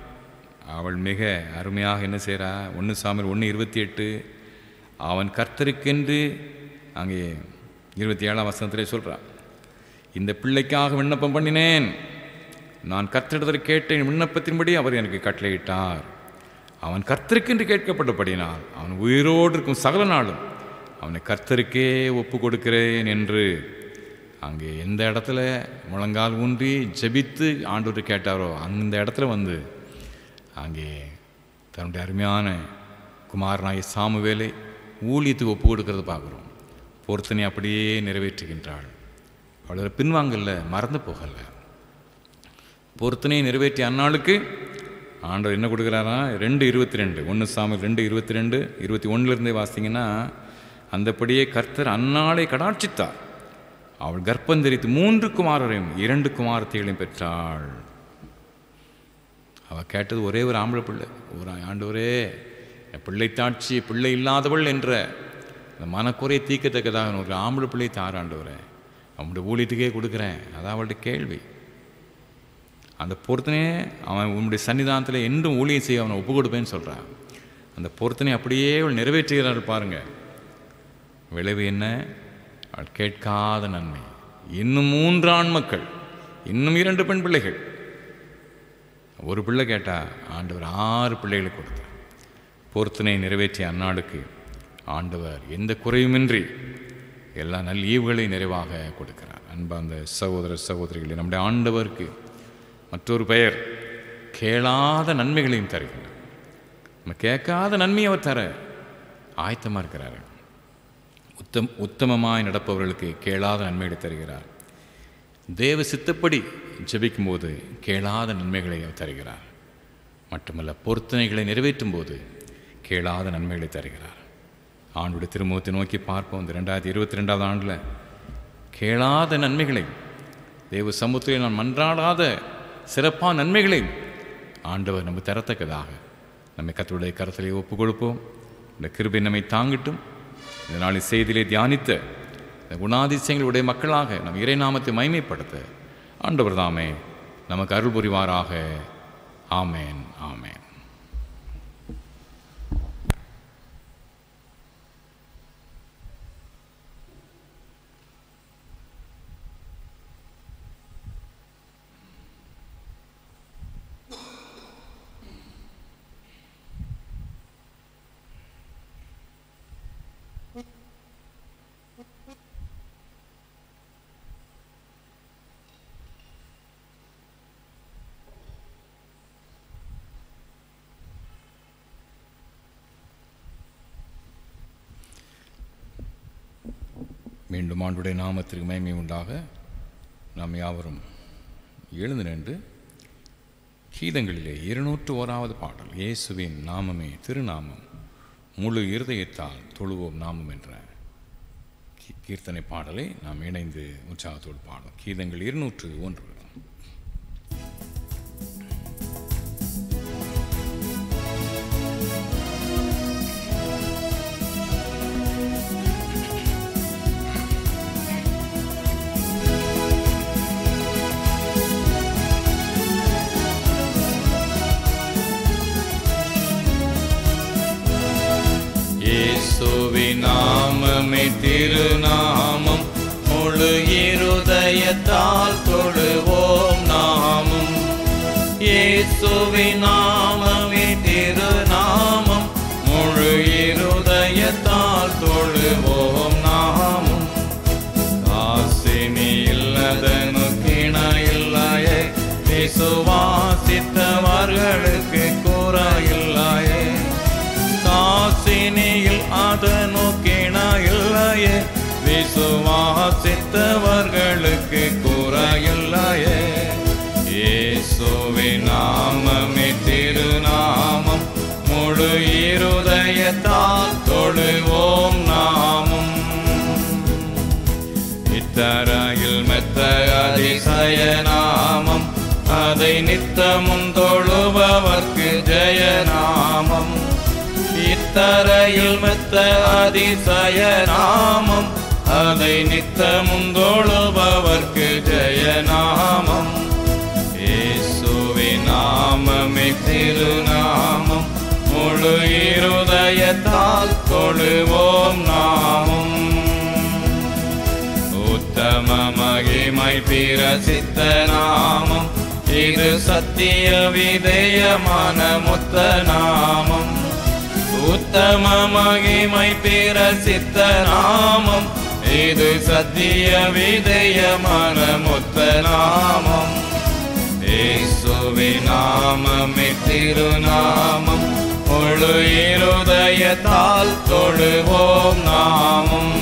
அவள் மிக அருமையாக என்ன செய்கிறா ஒன்று சாமியில் ஒன்று இருபத்தி எட்டு அவன் கர்த்தருக்கென்று அங்கே இருபத்தி ஏழாம் வசனத்திலே சொல்கிறான் இந்த பிள்ளைக்காக விண்ணப்பம் பண்ணினேன் நான் கர்த்தரிடத்தில் கேட்டேன் விண்ணப்பத்தின்படி அவர் எனக்கு கட்டளையிட்டார் அவன் கர்த்தருக்கென்று கேட்கப்பட்டபடினால் அவன் உயிரோடு இருக்கும் சகல நாளும் அவனை கர்த்தருக்கே ஒப்பு கொடுக்கிறேன் என்று அங்கே எந்த இடத்துல முழங்கால் ஊன்றி ஜெபித்து ஆண்டவர் கேட்டாரோ அந்த இடத்துல வந்து அங்கே தன்னுடைய அருமையான குமாரனாய் சாமுவேலை ஊழியத்துக்கு ஒப்பு கொடுக்கறத பார்க்குறோம் பொருத்தனை அப்படியே நிறைவேற்றுகின்றாள் அவளோட பின்வாங்கல்ல மறந்து போகல பொருத்தனையை நிறைவேற்றிய அந்நாளுக்கு ஆண்டவர் என்ன கொடுக்குறாரா ரெண்டு இருபத்தி ரெண்டு ஒன்று சாமி ரெண்டு இருபத்தி ரெண்டு இருபத்தி ஒன்றுலேருந்தே வாசிங்கன்னா அந்தபடியே கர்த்தர் அந்நாளை கடாட்சித்தார் அவள் கர்ப்பம் தரித்து மூன்று குமாரரையும் இரண்டு குமாரத்தைகளையும் பெற்றாள் அவள் கேட்டது ஒரே ஒரு ஆம்பளை பிள்ளை ஒரு ஆண்டவரே என் பிள்ளை தாட்சி பிள்ளை இல்லாதவள் என்ற அந்த மனக்குறையை தீர்க்கத்தக்கதாக ஒரு ஆம்பளை பிள்ளை தார் ஆண்டவரே அவனுடைய ஊழியத்துக்கே கொடுக்குறேன் அதான் அவள்கிட்ட கேள்வி அந்த பொருத்தனையே அவன் உன்னுடைய சன்னிதானத்தில் என்றும் ஊழியம் செய்ய அவனை ஒப்பு கொடுப்பேன்னு சொல்கிறான் அந்த பொருத்தனை அப்படியே அவள் நிறைவேற்றுகிறாள் பாருங்க விளைவு என்ன அவள் கேட்காத நன்மை இன்னும் மூன்று ஆண் மக்கள் இன்னும் இரண்டு பெண் பிள்ளைகள் ஒரு பிள்ளை கேட்டா ஆண்டவர் ஆறு பிள்ளைகளை கொடுத்தார் பொருத்தனை நிறைவேற்றிய அந்நாளுக்கு ஆண்டவர் எந்த குறையுமின்றி எல்லா நல் ஈவுகளை நிறைவாக கொடுக்கிறார் அன்பா அந்த சகோதர சகோதரிகளே நம்முடைய ஆண்டவருக்கு மற்றொரு பெயர் கேளாத நன்மைகளையும் தருகின்றார் நம்ம கேட்காத நன்மையை அவர் தர ஆயத்தமாக இருக்கிறார் உத்தம் உத்தமமாய் நடப்பவர்களுக்கு கேளாத நன்மைகளை தருகிறார் தேவ சித்தப்படி ஜெபிக்கும்போது கேளாத நன்மைகளை அவர் தருகிறார் மட்டுமல்ல பொருத்தனைகளை நிறைவேற்றும் போது கேளாத நன்மைகளை தருகிறார் ஆண்டுடைய திருமுகத்தை நோக்கி பார்ப்போம் இந்த ரெண்டாயிரத்தி இருபத்தி ரெண்டாவது ஆண்டில் கேளாத நன்மைகளை தேவ சமூகத்தில் நான் மன்றாடாத சிறப்பான நன்மைகளை ஆண்டவர் நம்ம தரத்தக்கதாக நம்மை கத்தருடைய கரத்திலே ஒப்பு கொடுப்போம் இந்த கிருபை நம்மை தாங்கட்டும் இந்த நாளில் செய்தியிலே தியானித்த இந்த குணாதிசயங்களுடைய மக்களாக நம் இறைநாமத்தை மைமைப்படுத்த ஆண்டவர் தாமே நமக்கு அருள் புரிவாராக ஆமேன் ஆமேன் மீண்டும் ஆண்டுடைய நாமத்திற்கு மகிமை உண்டாக நாம் யாவரும் எழுந்து நின்று கீதங்களிலே இருநூற்று ஓராவது பாடல் இயேசுவின் நாமமே திருநாமம் முழு இருதயத்தால் தொழுவோம் நாமம் என்ற கீ- கீர்த்தனை பாடலை நாம் இணைந்து உற்சாகத்தோடு பாடும் கீதங்கள் இருநூற்று ஒன்று இயேசுவின் நாமமே திருநாமம் முழு இருதயத்தால் தொழுவோம் நாமம் இயேசுவின் நாமமே திருநாமம் முழு இருதயத்தால் தொழுவோம் நாமம் காசினி இல்லதனு கிண இல்லையே விசுவாசித்தவர்களுக்கு கூற இல்லையே காசினியில் அதனு கிண இல்லையே விசுவாசித்தவர்களுக்கு கூற இல்லையே இயேசுவின் நாமமே திருநாமம் முழு இருதயத்தால் தொழுவோம் நாமம் இத்தரையில் மெத்த அதிசய நாமம் அதை நித்தமும் தொழுபவர்க்கு ஜெயநாமம் இத்தரையில் மெத்த அதிசய நாமம் அதை நித்தமும் தொழுபவர்க்கு ஜெயநாமம் இயேசுவின் நாமமே திருநாமம் முழு இருதயத்தால் தொழுவோம் நாமம் உத்தம மகிமை பிரசித்த நாமம் இது சத்திய விதேயமான முத்த நாமம் உத்தம மகிமை பிரசித்த நாமம் இது சத்திய விதயமான மொத்த நாமம் இயேசுவி நாமமே திருநாமம் முழு இருதயத்தால் தொழுவோம் நாமம்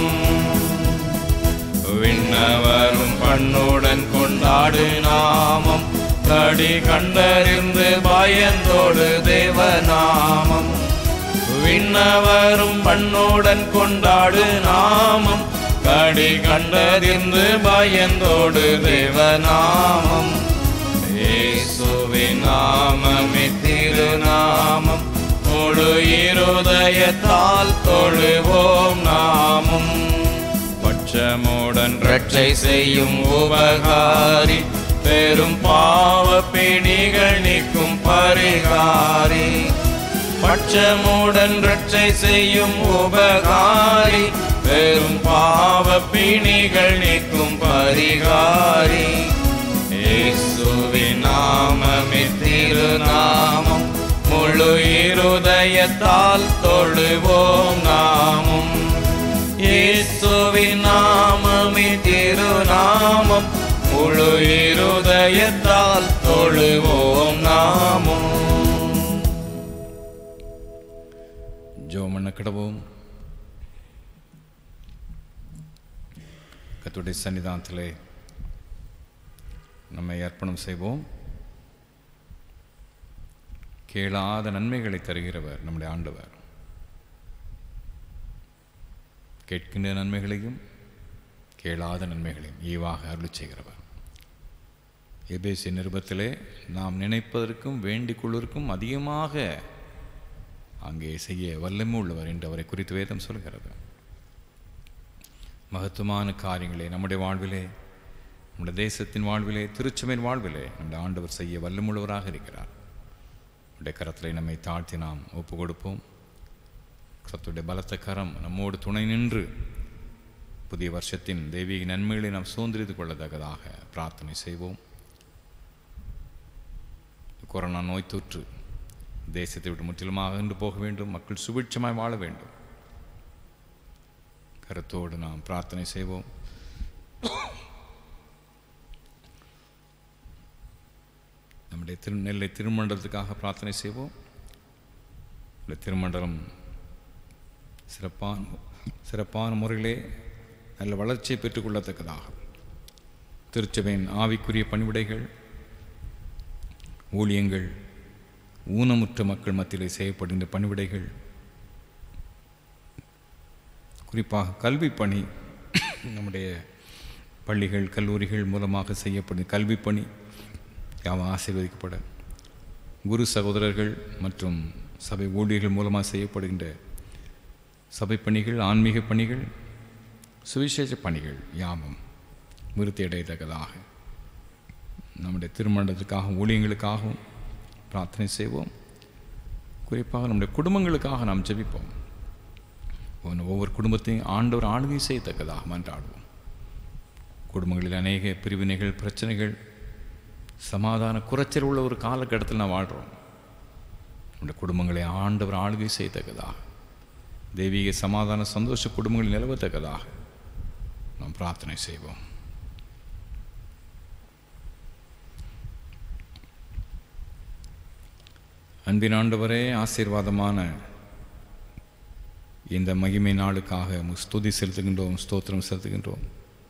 விண்ணவரும் பண்ணுடன் கொண்டாடு நாமம் கடி கண்டறிந்து பயந்தோடு தேவநாமம் விண்ணவரும் பண்ணுடன் கொண்டாடு நாமம் கடி கண்டறிந்து பயந்தோடு தேவநாமம் இயேசுவின் நாமமே திருநாமம் முழு இருதயத்தால் தொழுவோம் நாமம் பட்சமுடன் ரட்சை செய்யும் உபகாரி பெரும் பாவ பிணிகள் நீக்கும் பரிகாரி பட்சமுடன் ரட்சை செய்யும் உபகாரி பெரும் பாவ பிணிகள் நீக்கும் பரிகாரி இயேசுவின் நாமமே திருநாமம் முழு இருதயத்தால் தொழுவோம் நாமும் இயேசுவின் நாமமே திருநாமம் முழு இருதயத்தால் தொழுவோம் நாமும் ஜோமண்ண கிடவோம் கத்துடைய சன்னிதானத்திலே நம்மை அர்ப்பணம் செய்வோம் கேளாத நன்மைகளை தருகிறவர் நம்முடைய ஆண்டவர் கேட்கின்ற நன்மைகளையும் கேளாத நன்மைகளையும் ஈவாக அருள் செய்கிறவர் எபேசி நிருபத்திலே நாம் நினைப்பதற்கும் வேண்டிக் கொள்வதற்கும் அதிகமாக அங்கே செய்ய வல்லமை உள்ளவர் என்று அவரை குறித்து வேதம் சொல்கிறது மகத்துவமான காரியங்களை நம்முடைய வாழ்விலே நம்முடைய தேசத்தின் வாழ்விலே திருச்சபையின் வாழ்விலே நம்முடைய ஆண்டவர் செய்ய வல்லமுள்ளவராக இருக்கிறார் நம்முடைய கரத்திலே நம்மை தாழ்த்தி நாம் ஒப்பு கொடுப்போம் கர்த்தருடைய பலத்த கரம் நம்மோடு துணை நின்று புதிய வருஷத்தின் தெய்வீக நன்மைகளை நாம் சுதந்திரித்து கொள்ளத்தக்கதாக பிரார்த்தனை செய்வோம் கொரோனா நோய் தொற்று தேசத்தை விட்டு முற்றிலுமாக அகன்று போக வேண்டும் மக்கள் சுபிட்சமாய் வாழ வேண்டும் கருத்தோடு நாம் பிரார்த்தனை செய்வோம் நம்முடைய திரு நெல்லை திருமண்டலத்துக்காக பிரார்த்தனை செய்வோம் இந்த திருமண்டலம் சிறப்பான சிறப்பான முறையிலே நல்ல வளர்ச்சியை பெற்றுக்கொள்ளத்தக்கதாக திருச்சபையின் ஆவிக்குரிய பணிவிடைகள் ஊழியங்கள் ஊனமுற்ற மக்கள் மத்தியிலே செய்யப்படுகின்ற பணிவிடைகள் குறிப்பாக கல்வி பணி நம்முடைய பள்ளிகள் கல்லூரிகள் மூலமாக செய்யப்படும் கல்வி பணி யாவும் ஆசீர்வதிக்கப்பட குரு சகோதரர்கள் மற்றும் சபை ஊழியர்கள் மூலமாக செய்யப்படுகின்ற சபை பணிகள் ஆன்மீக பணிகள் சுவிசேஷ பணிகள் யாவும் விருத்தி அடையத்தக்கதாக நம்முடைய திருமணத்துக்காகவும் ஊழியங்களுக்காகவும் பிரார்த்தனை செய்வோம் குறிப்பாக நம்முடைய குடும்பங்களுக்காக நாம் ஜெபிப்போம் ஒவ்வொரு- ஒவ்வொரு குடும்பத்தையும் ஆண்டவர் ஆளுகை செய்யத்தக்கதாக மன்றாடுவோம் குடும்பங்களில் அநேக பிரிவினைகள் பிரச்சனைகள் சமாதான குறைச்சல் உள்ள ஒரு காலகட்டத்தில் நாம் வாழ்கிறோம் நம்முடைய குடும்பங்களை ஆண்டவர் ஆளுகை செய்யத்தக்கதாக தெய்வீக சமாதான சந்தோஷ குடும்பங்களில் நிலவத்தக்கதாக நாம் பிரார்த்தனை செய்வோம் அன்பின் ஆண்டவரே ஆசீர்வாதமான இந்த மகிமை நாளுக்காக உமக்கு ஸ்துதி செலுத்துகின்றோம் ஸ்தோத்திரம் செலுத்துகின்றோம்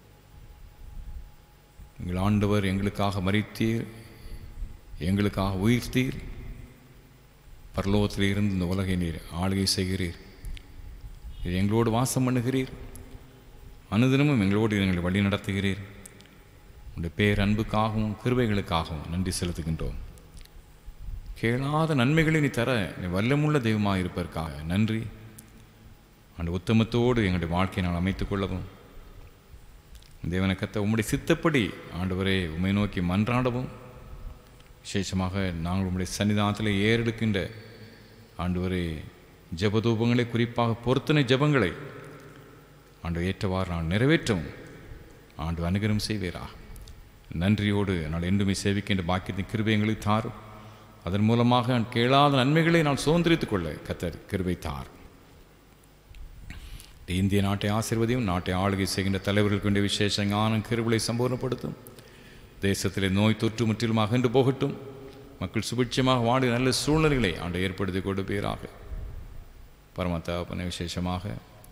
எங்கள் ஆண்டவர் எங்களுக்காக மறித்தீர் எங்களுக்காக உயிர்த்தீர் பரலோகத்தில் இருந்து இந்த உலகை நீர் ஆளுகை செய்கிறீர் இது எங்களோடு வாசம் பண்ணுகிறீர் அனுதினமும் எங்களோடு எங்களை வழி நடத்துகிறீர் உடைய பேர் அன்புக்காகவும் கிருபைகளுக்காகவும் நன்றி செலுத்துகின்றோம் கேளாத நன்மைகளை நீ தர நீ வல்லமுள்ள தெய்வமாக இருப்பதற்காக நன்றி அந்த உத்தமத்தோடு எங்களுடைய வாழ்க்கையை நான் அமைத்துக் கொள்ளவும் தேவனை கத்த உம்முடைய சித்தப்படி ஆண்டவரே உம்மை நோக்கி மன்றாடவும் விசேஷமாக நாங்கள் உம்முடைய சன்னிதானத்தில் ஏறெடுக்கின்ற ஆண்டவரே ஜெபதூபங்களை குறிப்பாக பொருத்தனை ஜெபங்களை ஆண்டு ஏற்றவாறு நான் நிறைவேற்றவும் ஆண்டு அனுகிரம் செய்வீரா நன்றியோடு நான் என்றுமே சேவிக்கின்ற பாக்கியத்தின் கிருபை எங்களுக்கு தாரும் அதன் மூலமாக நான் கேளாத நன்மைகளை நான் சுதந்திரித்துக் கொள்ள கத்தர் கிருபை தார் இந்திய நாட்டை ஆசீர்வதியும் நாட்டை ஆளுகை செய்கின்ற தலைவர்களுக்கு வேண்டிய விசேஷ ஞானம் கிருவிலை சம்பூர்ணப்படுத்தும் தேசத்திலே நோய் தொற்று முற்றிலும் அகன்று போகட்டும் மக்கள் சுபிட்சமாக வாடி நல்ல சூழ்நிலைகளை ஆண்டு ஏற்படுத்தி கொடுப்பீராக பரமத்தாப்பனை விசேஷமாக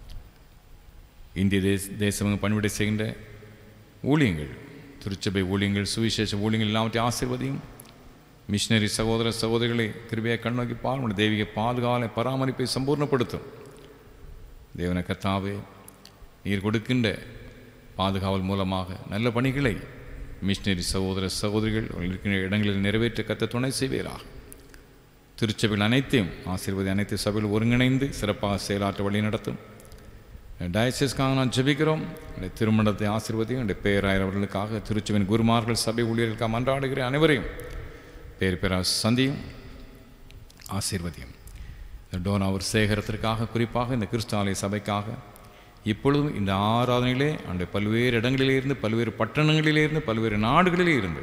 இந்திய தேச தேசம் பணிவிடை செய்கின்ற ஊழியங்கள் திருச்சபை ஊழியங்கள் சுவிசேஷ ஊழியங்கள் எல்லாவற்றையும் ஆசீர்வதியும் மிஷினரி சகோதர சகோதரிகளை கிருபையை கண்ணோக்கி பாருங்கள் தெய்வீக பாதுகாலை பராமரிப்பை சம்பூர்ணப்படுத்தும் தேவன கர்த்தாவே நீர் கொடுக்கின்ற பாதுகாவல் மூலமாக நல்ல பணிகளை மிஷினரி சகோதர சகோதரிகள் இருக்கின்ற இடங்களில் நிறைவேற்ற கத்த துணை செய்வீராக திருச்சபைகள் அனைத்தையும் ஆசீர்வதி அனைத்து சபையில் ஒருங்கிணைந்து சிறப்பாக செயலாற்ற வழி நடத்தும் டயசிஸ்க்காக நான் ஜெபிக்கிறோம் என்னுடைய திருமணத்தை ஆசீர்வதியும் என்னுடைய பேராயர் அவர்களுக்காக திருச்சபையின் குருமார்கள் சபை ஊழியர்களுக்காக மன்றாடுகிற அனைவரையும் பேர் பேரா சந்தியும் ஆசீர்வதியும் இந்த டோனாவர் சேகரத்திற்காக குறிப்பாக இந்த கிறிஸ்தாலய சபைக்காக இப்பொழுதும் இந்த ஆராதனையிலே அந்த பல்வேறு இடங்களிலே இருந்து பல்வேறு பட்டணங்களிலே இருந்து பல்வேறு நாடுகளிலே இருந்து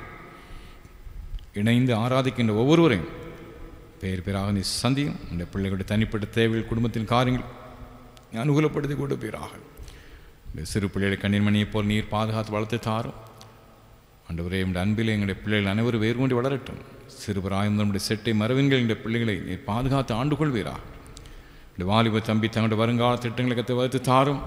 இணைந்து ஆராதிக்கின்ற ஒவ்வொருவரையும் பேர் பேராக நீ சந்தியும் இந்த பிள்ளைகளுடைய தனிப்பட்ட தேவைகள் குடும்பத்தின் காரியங்கள் அனுகூலப்படுத்தி கொடுப்பீராக இந்த சிறு பிள்ளைகளை கண்ணீர்மணியைப் போல் நீர் பாதுகாத்து வளர்த்து தாரும் ஆண்டவரே இந்த அன்பிலே எங்களுடைய பிள்ளைகள் அனைவரும் வேர்கொண்டு வளரட்டும் சிறுவராயும் நம்முடைய செட்டை மரவின்கள் எங்களுடைய பிள்ளைகளை நீர் பாதுகாத்து ஆண்டு கொள்வீரா இந்த வாலிப தம்பி தங்களுடைய வருங்கால திட்டங்களை கற்று வளர்த்து தாரும்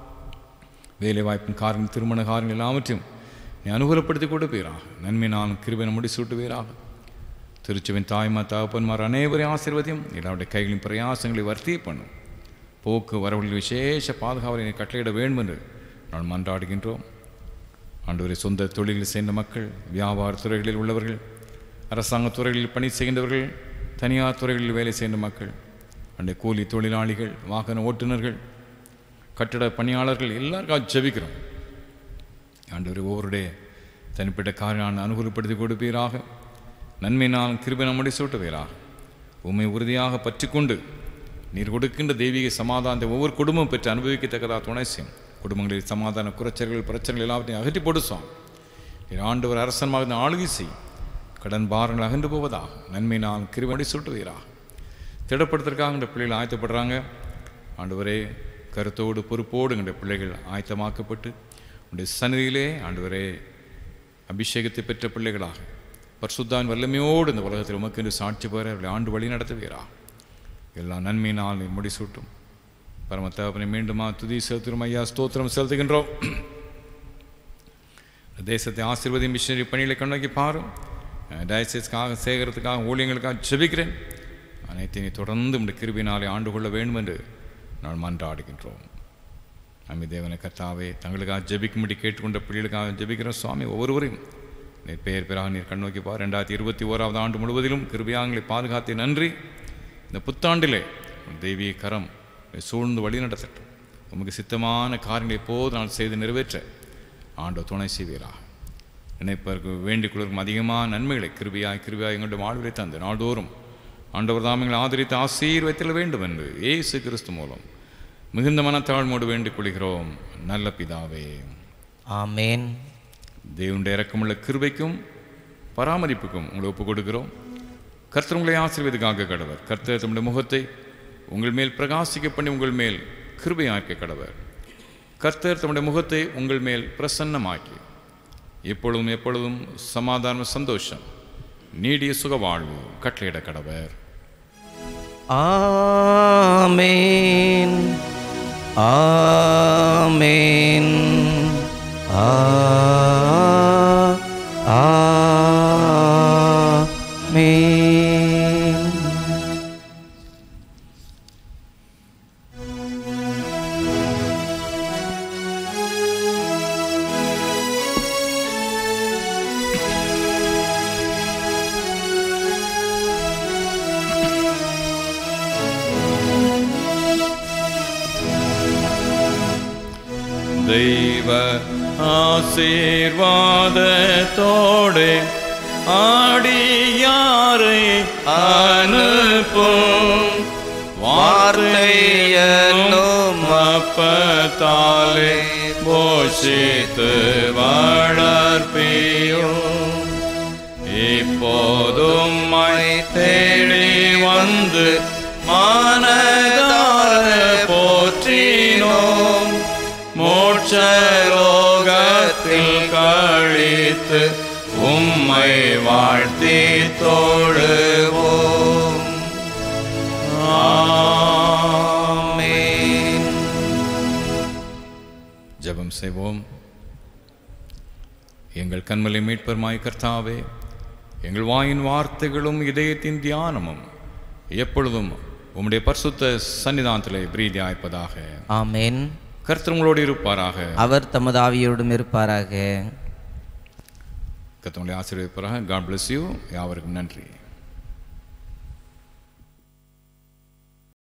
வேலை வாய்ப்பின் காரியங்கள் திருமண காரியங்கள் எல்லாவற்றையும் நீ அனுகூலப்படுத்தி கொடுப்பீராக நன்மை நான் கிருபை முடி சூட்டுவீராக திருச்சுவின் தாய்மா தகப்பன்மார் அனைவரையும் ஆசீர்வதியும் எல்லாருடைய கைகளின் பிரயாசங்களை வர்த்தி பண்ணும் போக்கு வரவுகளில் விசேஷ பாதுகாவலை நீ கட்டளையிட வேண்டும் என்று நான் மன்றாடுகின்றோம் ஆண்டவரை சொந்த தொழிலில் சேர்ந்த மக்கள் வியாபார துறைகளில் உள்ளவர்கள் அரசாங்க துறைகளில் பணி செய்கின்றவர்கள் தனியார் துறைகளில் வேலை செய்கின்ற மக்கள் அண்டை கூலி தொழிலாளிகள் வாகன ஓட்டுநர்கள் கட்டட பணியாளர்கள் எல்லாருக்காக ஜெபிக்கிறோம் ஆண்டவரை ஒவ்வொருடைய தனிப்பட்ட காரியம் அனுகூலப்படுத்தி கொடுப்பீராக நன்மை நான் கிருபை நம்முடைய சூட்டுவீராக உண்மை உறுதியாக பற்றிக்கொண்டு நீர் கொடுக்கின்ற தெய்வீக சமாதானத்தை ஒவ்வொரு குடும்பம் பெற்று அனுபவிக்கத்தக்கதாக துணை செய்யும் குடும்பங்களில் சமாதான குறைச்சல்கள் பிரச்சனைகள் எல்லாவற்றையும் அகற்றி போடுசோம் நீர் ஆண்டவர் அரசன்மாக ஆளுகை செய் கடன் பாரங்கள் அகன்று போவதாக நன்மை நான் கிருபடி சுட்டுவீராக திடப்படுத்துறதுக்காக இந்த பிள்ளைகள் ஆயத்தப்படுறாங்க ஆண்டவரே கருத்தோடு பொறுப்போடு எங்களுடைய பிள்ளைகள் ஆயத்தமாக்கப்பட்டு உடைய சன்னதியிலே ஆண்டவரே அபிஷேகத்தை பெற்ற பிள்ளைகளாக பர்சுத்தான் வல்லமையோடு இந்த உலகத்தில் உமக்கு என்று சாட்சி பெற அவர்களை ஆண்டு வழி நடத்துவீரா எல்லா நன்மையினால் நீர் முடிசூட்டும் பரமத்தாபனை மீண்டுமா துதி செலுத்துகிறோம் ஐயா ஸ்தோத்திரம் செலுத்துகின்றோம் தேசத்தை ஆசீர்வதி மிஷினரி பணிகளை கண்ணோக்கி பாரும் டயசிஸ்க்காக சேகரத்துக்காக ஊழியங்களுக்காக ஜெபிக்கிறேன் அனைத்தையும் நீ தொடர்ந்து இந்த கிருபினாலே ஆண்டு கொள்ள வேண்டும் என்று நான் மன்றாடுகின்றோம் அம்மி தேவனை கர்த்தாவே தங்களுக்காக ஜெபிக்கும்படி கேட்டுக்கொண்ட பிள்ளைகளுக்காக ஜெபிக்கிறோம் சுவாமி ஒவ்வொருவரையும் நீர் பெயர் பெறாக நீர் கண்ணோக்கி பார் ரெண்டாயிரத்தி இருபத்தி ஓராவது ஆண்டு முழுவதிலும் கிருபியாங்களை பாதுகாத்தே நன்றி இந்த புத்தாண்டிலே உன் தெய்வீக கரம் உம்மை சூழ்ந்து வழி நடத்தட்டும் உமக்கு சித்தமான காரியங்களை எப்போது நான் செய்து நிறைவேற்ற ஆண்டவர் துணை செய்வீராக நினைப்பதற்கு வேண்டிக் கொள்வதற்கும் அதிகமான நன்மைகளை கிருபியாய் கிருபியாய் எங்களுடைய வாழ்விலை தந்து நாள்தோறும் ஆண்டவர் தாமங்களை ஆதரித்து ஆசீர்வத்தில் வேண்டும் என்று இயேசு கிறிஸ்து மூலம் மிகுந்த மனத்தாழ்மோடு வேண்டிக் கொள்கிறோம் நல்ல பிதாவே ஆமேன் தேவனுடைய இறக்கமுள்ள கிருபைக்கும் பராமரிப்புக்கும் உங்களை ஒப்புக் கொடுக்கிறோம் கர்த்தர் உங்களை ஆசீர்வதிக்காக கடவர் கர்த்தர் தம்முடைய முகத்தை உங்கள் மேல் பிரகாசிக்க பண்ணி உங்கள் மேல் கிருபையாக்க கடவர் கர்த்தர் தம்முடைய முகத்தை உங்கள் மேல் பிரசன்னமாக்கி எப்பொழுதும் எப்பொழுதும் சமாதானம் சந்தோஷம் நீடிய சுக வாழ்வு கட்டளையிட கடவர் ஆமேன் ஆமேன் ஆ ஆமேன் தெய்வ ஆசீர்வாதத்தோடு ஆடியாரை அனுப்பும் வார்த்தையனும் அப்பத்தாலே போஷித்து வளர்ப்பியும் இப்போதும் மை தேடி வந்து மானதார போற்றினோ உம்மை வாழ்த்தி தொழுவோம் ஆமென் ஜெபம் செய்வோம் எங்கள் கண்மலை மீட்பெருமாய் கர்த்தாவே எங்கள் வாயின் வார்த்தைகளும் இதயத்தின் தியானமும் எப்பொழுதும் உம்முடைய பரிசுத்த சன்னிதானத்திலே பிரீதியாய்ப்பதாக ஆமென் கர்த்தர் உங்களோடு இருப்பாராக அவர் தமது ஆவியோடும் இருப்பாராக கர்த்தருடைய ஆசீர்வதிப்பாராக காட் bless யூ யாவருக்கும் நன்றி